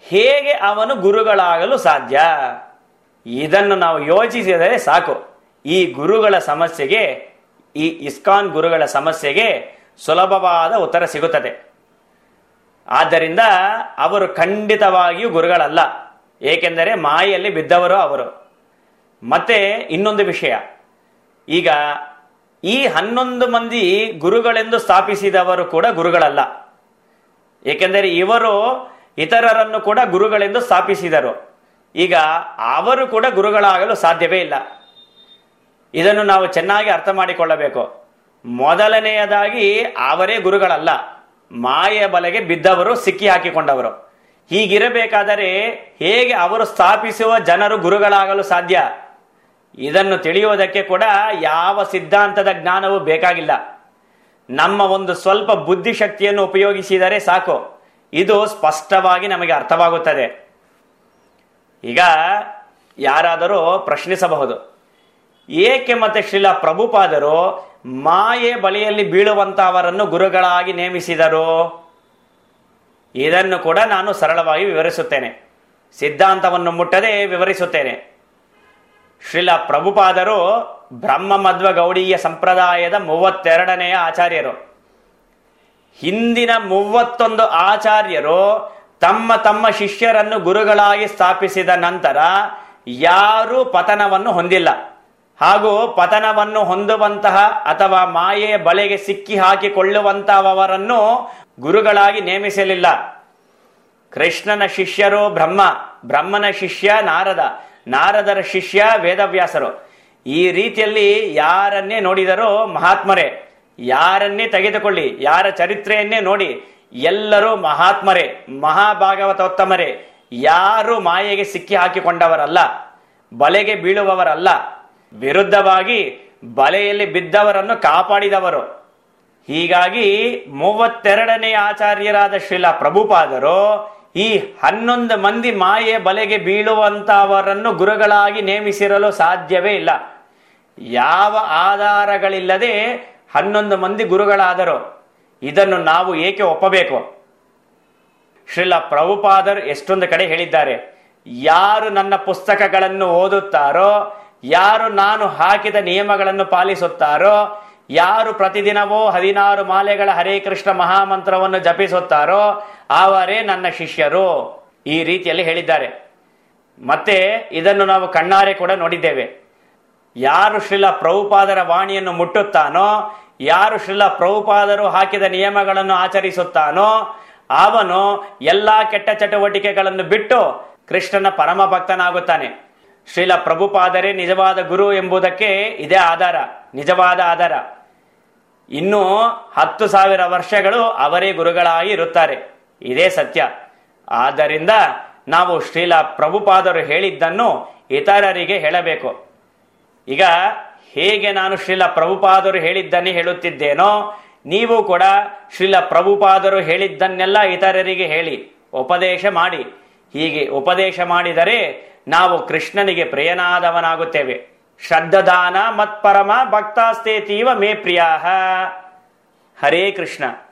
ಹೇಗೆ ಅವನು ಗುರುಗಳಾಗಲು ಸಾಧ್ಯ ಇದನ್ನು ನಾವು ಯೋಚಿಸಿದರೆ ಸಾಕು ಈ ಗುರುಗಳ ಸಮಸ್ಯೆಗೆ ಈ ಇಸ್ಕಾನ್ ಗುರುಗಳ ಸಮಸ್ಯೆಗೆ ಸುಲಭವಾದ ಉತ್ತರ ಸಿಗುತ್ತದೆ ಆದ್ದರಿಂದ ಅವರು ಖಂಡಿತವಾಗಿಯೂ ಗುರುಗಳಲ್ಲ ಏಕೆಂದರೆ ಮಾಯೆಯಲ್ಲಿ ಬಿದ್ದವರು ಅವರು ಮತ್ತೆ ಇನ್ನೊಂದು ವಿಷಯ ಈಗ ಈ ಹನ್ನೊಂದು ಮಂದಿ ಗುರುಗಳೆಂದು ಸ್ಥಾಪಿಸಿದವರು ಕೂಡ ಗುರುಗಳಲ್ಲ ಏಕೆಂದರೆ ಇವರು ಇತರರನ್ನು ಕೂಡ ಗುರುಗಳೆಂದು ಸ್ಥಾಪಿಸಿದರು ಈಗ ಅವರು ಕೂಡ ಗುರುಗಳಾಗಲು ಸಾಧ್ಯವೇ ಇಲ್ಲ ಇದನ್ನು ನಾವು ಚೆನ್ನಾಗಿ ಅರ್ಥ ಮಾಡಿಕೊಳ್ಳಬೇಕು ಮೊದಲನೆಯದಾಗಿ ಅವರೇ ಗುರುಗಳಲ್ಲ ಮಾಯೆಯ ಬಲೆಗೆ ಬಿದ್ದವರು ಸಿಕ್ಕಿ ಹಾಕಿಕೊಂಡವರು ಹೀಗಿರಬೇಕಾದರೆ ಹೇಗೆ ಅವರು ಸ್ಥಾಪಿಸುವ ಜನರು ಗುರುಗಳಾಗಲು ಸಾಧ್ಯ ಇದನ್ನು ತಿಳಿಯುವುದಕ್ಕೆ ಕೂಡ ಯಾವ ಸಿದ್ಧಾಂತದ ಜ್ಞಾನವೂ ಬೇಕಾಗಿಲ್ಲ ನಮ್ಮ ಒಂದು ಸ್ವಲ್ಪ ಬುದ್ಧಿಶಕ್ತಿಯನ್ನು ಉಪಯೋಗಿಸಿದರೆ ಸಾಕು ಇದು ಸ್ಪಷ್ಟವಾಗಿ ನಮಗೆ ಅರ್ಥವಾಗುತ್ತದೆ ಈಗ ಯಾರಾದರೂ ಪ್ರಶ್ನಿಸಬಹುದು ಏಕೆ ಮತ್ತೆ ಶ್ರೀಲ ಪ್ರಭುಪಾದರು ಮಾಯೆ ಬಳಿಯಲ್ಲಿ ಬೀಳುವಂತಹವರನ್ನು ಗುರುಗಳಾಗಿ ನೇಮಿಸಿದರು ಇದನ್ನು ಕೂಡ ನಾನು ಸರಳವಾಗಿ ವಿವರಿಸುತ್ತೇನೆ ಸಿದ್ಧಾಂತವನ್ನು ಮುಟ್ಟದೆ ವಿವರಿಸುತ್ತೇನೆ ಶ್ರೀಲ ಪ್ರಭುಪಾದರು ಬ್ರಹ್ಮ ಮಧ್ವ ಗೌಡೀಯ ಸಂಪ್ರದಾಯದ ಮೂವತ್ತೆರಡನೆಯ ಆಚಾರ್ಯರು ಹಿಂದಿನ ಮೂವತ್ತೊಂದು ಆಚಾರ್ಯರು ತಮ್ಮ ತಮ್ಮ ಶಿಷ್ಯರನ್ನು ಗುರುಗಳಾಗಿ ಸ್ಥಾಪಿಸಿದ ನಂತರ ಯಾರೂ ಪತನವನ್ನು ಹೊಂದಿಲ್ಲ ಹಾಗೂ ಪತನವನ್ನು ಹೊಂದುವಂತಹ ಅಥವಾ ಮಾಯೆಯ ಬಲೆಗೆ ಸಿಕ್ಕಿ ಹಾಕಿಕೊಳ್ಳುವಂತಹವರನ್ನು ಗುರುಗಳಾಗಿ ನೇಮಿಸಲಿಲ್ಲ ಕೃಷ್ಣನ ಶಿಷ್ಯರು ಬ್ರಹ್ಮ ಬ್ರಹ್ಮನ ಶಿಷ್ಯ ನಾರದ ನಾರದರ ಶಿಷ್ಯ ವೇದವ್ಯಾಸರು ಈ ರೀತಿಯಲ್ಲಿ ಯಾರನ್ನೇ ನೋಡಿದರೂ ಮಹಾತ್ಮರೇ ಯಾರನ್ನೇ ತೆಗೆದುಕೊಳ್ಳಿ ಯಾರ ಚರಿತ್ರೆಯನ್ನೇ ನೋಡಿ ಎಲ್ಲರೂ ಮಹಾತ್ಮರೇ ಮಹಾಭಾಗವತೋತ್ತಮರೇ ಯಾರು ಮಾಯೆಗೆ ಸಿಕ್ಕಿ ಹಾಕಿಕೊಂಡವರಲ್ಲ ಬಲೆಗೆ ಬೀಳುವವರಲ್ಲ ವಿರುದ್ಧವಾಗಿ ಬಲೆಯಲ್ಲಿ ಬಿದ್ದವರನ್ನು ಕಾಪಾಡಿದವರು ಹೀಗಾಗಿ ಮೂವತ್ತೆರಡನೇ ಆಚಾರ್ಯರಾದ ಶ್ರೀಲ ಪ್ರಭುಪಾದರು ಈ ಹನ್ನೊಂದು ಮಂದಿ ಮಾಯೆ ಬಲೆಗೆ ಬೀಳುವಂತಹವರನ್ನು ಗುರುಗಳಾಗಿ ನೇಮಿಸಿರಲು ಸಾಧ್ಯವೇ ಇಲ್ಲ ಯಾವ ಆಧಾರಗಳಿಲ್ಲದೆ ಹನ್ನೊಂದು ಮಂದಿ ಗುರುಗಳಾದರು ಇದನ್ನು ನಾವು ಏಕೆ ಒಪ್ಪಬೇಕು ಶ್ರೀಲ ಪ್ರಭುಪಾದರು ಎಷ್ಟೊಂದು ಕಡೆ ಹೇಳಿದ್ದಾರೆ ಯಾರು ನನ್ನ ಪುಸ್ತಕಗಳನ್ನು ಓದುತ್ತಾರೋ ಯಾರು ನಾನು ಹಾಕಿದ ನಿಯಮಗಳನ್ನು ಪಾಲಿಸುತ್ತಾರೋ ಯಾರು ಪ್ರತಿದಿನವೂ ಹದಿನಾರು ಮಾಲೆಗಳ ಹರೇ ಕೃಷ್ಣ ಮಹಾಮಂತ್ರವನ್ನು ಜಪಿಸುತ್ತಾರೋ ಅವರೇ ನನ್ನ ಶಿಷ್ಯರು ಈ ರೀತಿಯಲ್ಲಿ ಹೇಳಿದ್ದಾರೆ ಮತ್ತೆ ಇದನ್ನು ನಾವು ಕಣ್ಣಾರೆ ಕೂಡ ನೋಡಿದ್ದೇವೆ ಯಾರು ಶ್ರೀಲ ಪ್ರಭುಪಾದರ ವಾಣಿಯನ್ನು ಮುಟ್ಟುತ್ತಾನೋ ಯಾರು ಶ್ರೀಲ ಪ್ರಭುಪಾದರು ಹಾಕಿದ ನಿಯಮಗಳನ್ನು ಆಚರಿಸುತ್ತಾನೋ ಅವನು ಎಲ್ಲಾ ಕೆಟ್ಟ ಚಟುವಟಿಕೆಗಳನ್ನು ಬಿಟ್ಟು ಕೃಷ್ಣನ ಪರಮ ಭಕ್ತನಾಗುತ್ತಾನೆ ಶ್ರೀಲ ಪ್ರಭುಪಾದರೇ ನಿಜವಾದ ಗುರು ಎಂಬುದಕ್ಕೆ ಇದೇ ಆಧಾರ ನಿಜವಾದ ಆಧಾರ ಇನ್ನು ಹತ್ತು ಸಾವಿರ ವರ್ಷಗಳು ಅವರೇ ಗುರುಗಳಾಗಿ ಇರುತ್ತಾರೆ ಇದೇ ಸತ್ಯ ಆದ್ದರಿಂದ ನಾವು ಶ್ರೀಲ ಪ್ರಭುಪಾದರು ಹೇಳಿದ್ದನ್ನು ಇತರರಿಗೆ ಹೇಳಬೇಕು ಈಗ ಹೇಗೆ ನಾನು ಶ್ರೀಲ ಪ್ರಭುಪಾದರು ಹೇಳಿದ್ದನ್ನೇ ಹೇಳುತ್ತಿದ್ದೇನೋ ನೀವು ಕೂಡ ಶ್ರೀಲ ಪ್ರಭುಪಾದರು ಹೇಳಿದ್ದನ್ನೆಲ್ಲ ಇತರರಿಗೆ ಹೇಳಿ ಉಪದೇಶ ಮಾಡಿ ಹೀಗೆ ಉಪದೇಶ ಮಾಡಿದರೆ ನಾವು ಕೃಷ್ಣನಿಗೆ ಪ್ರಿಯನಾದವನಾಗುತ್ತೇವೆ ಶ್ರದ್ಧದಾನ ಮತ್ಪರಮ ಭಕ್ತಾಸ್ತೇತೀವ ಮೇ ಪ್ರಿಯ ಹರೇ ಕೃಷ್ಣ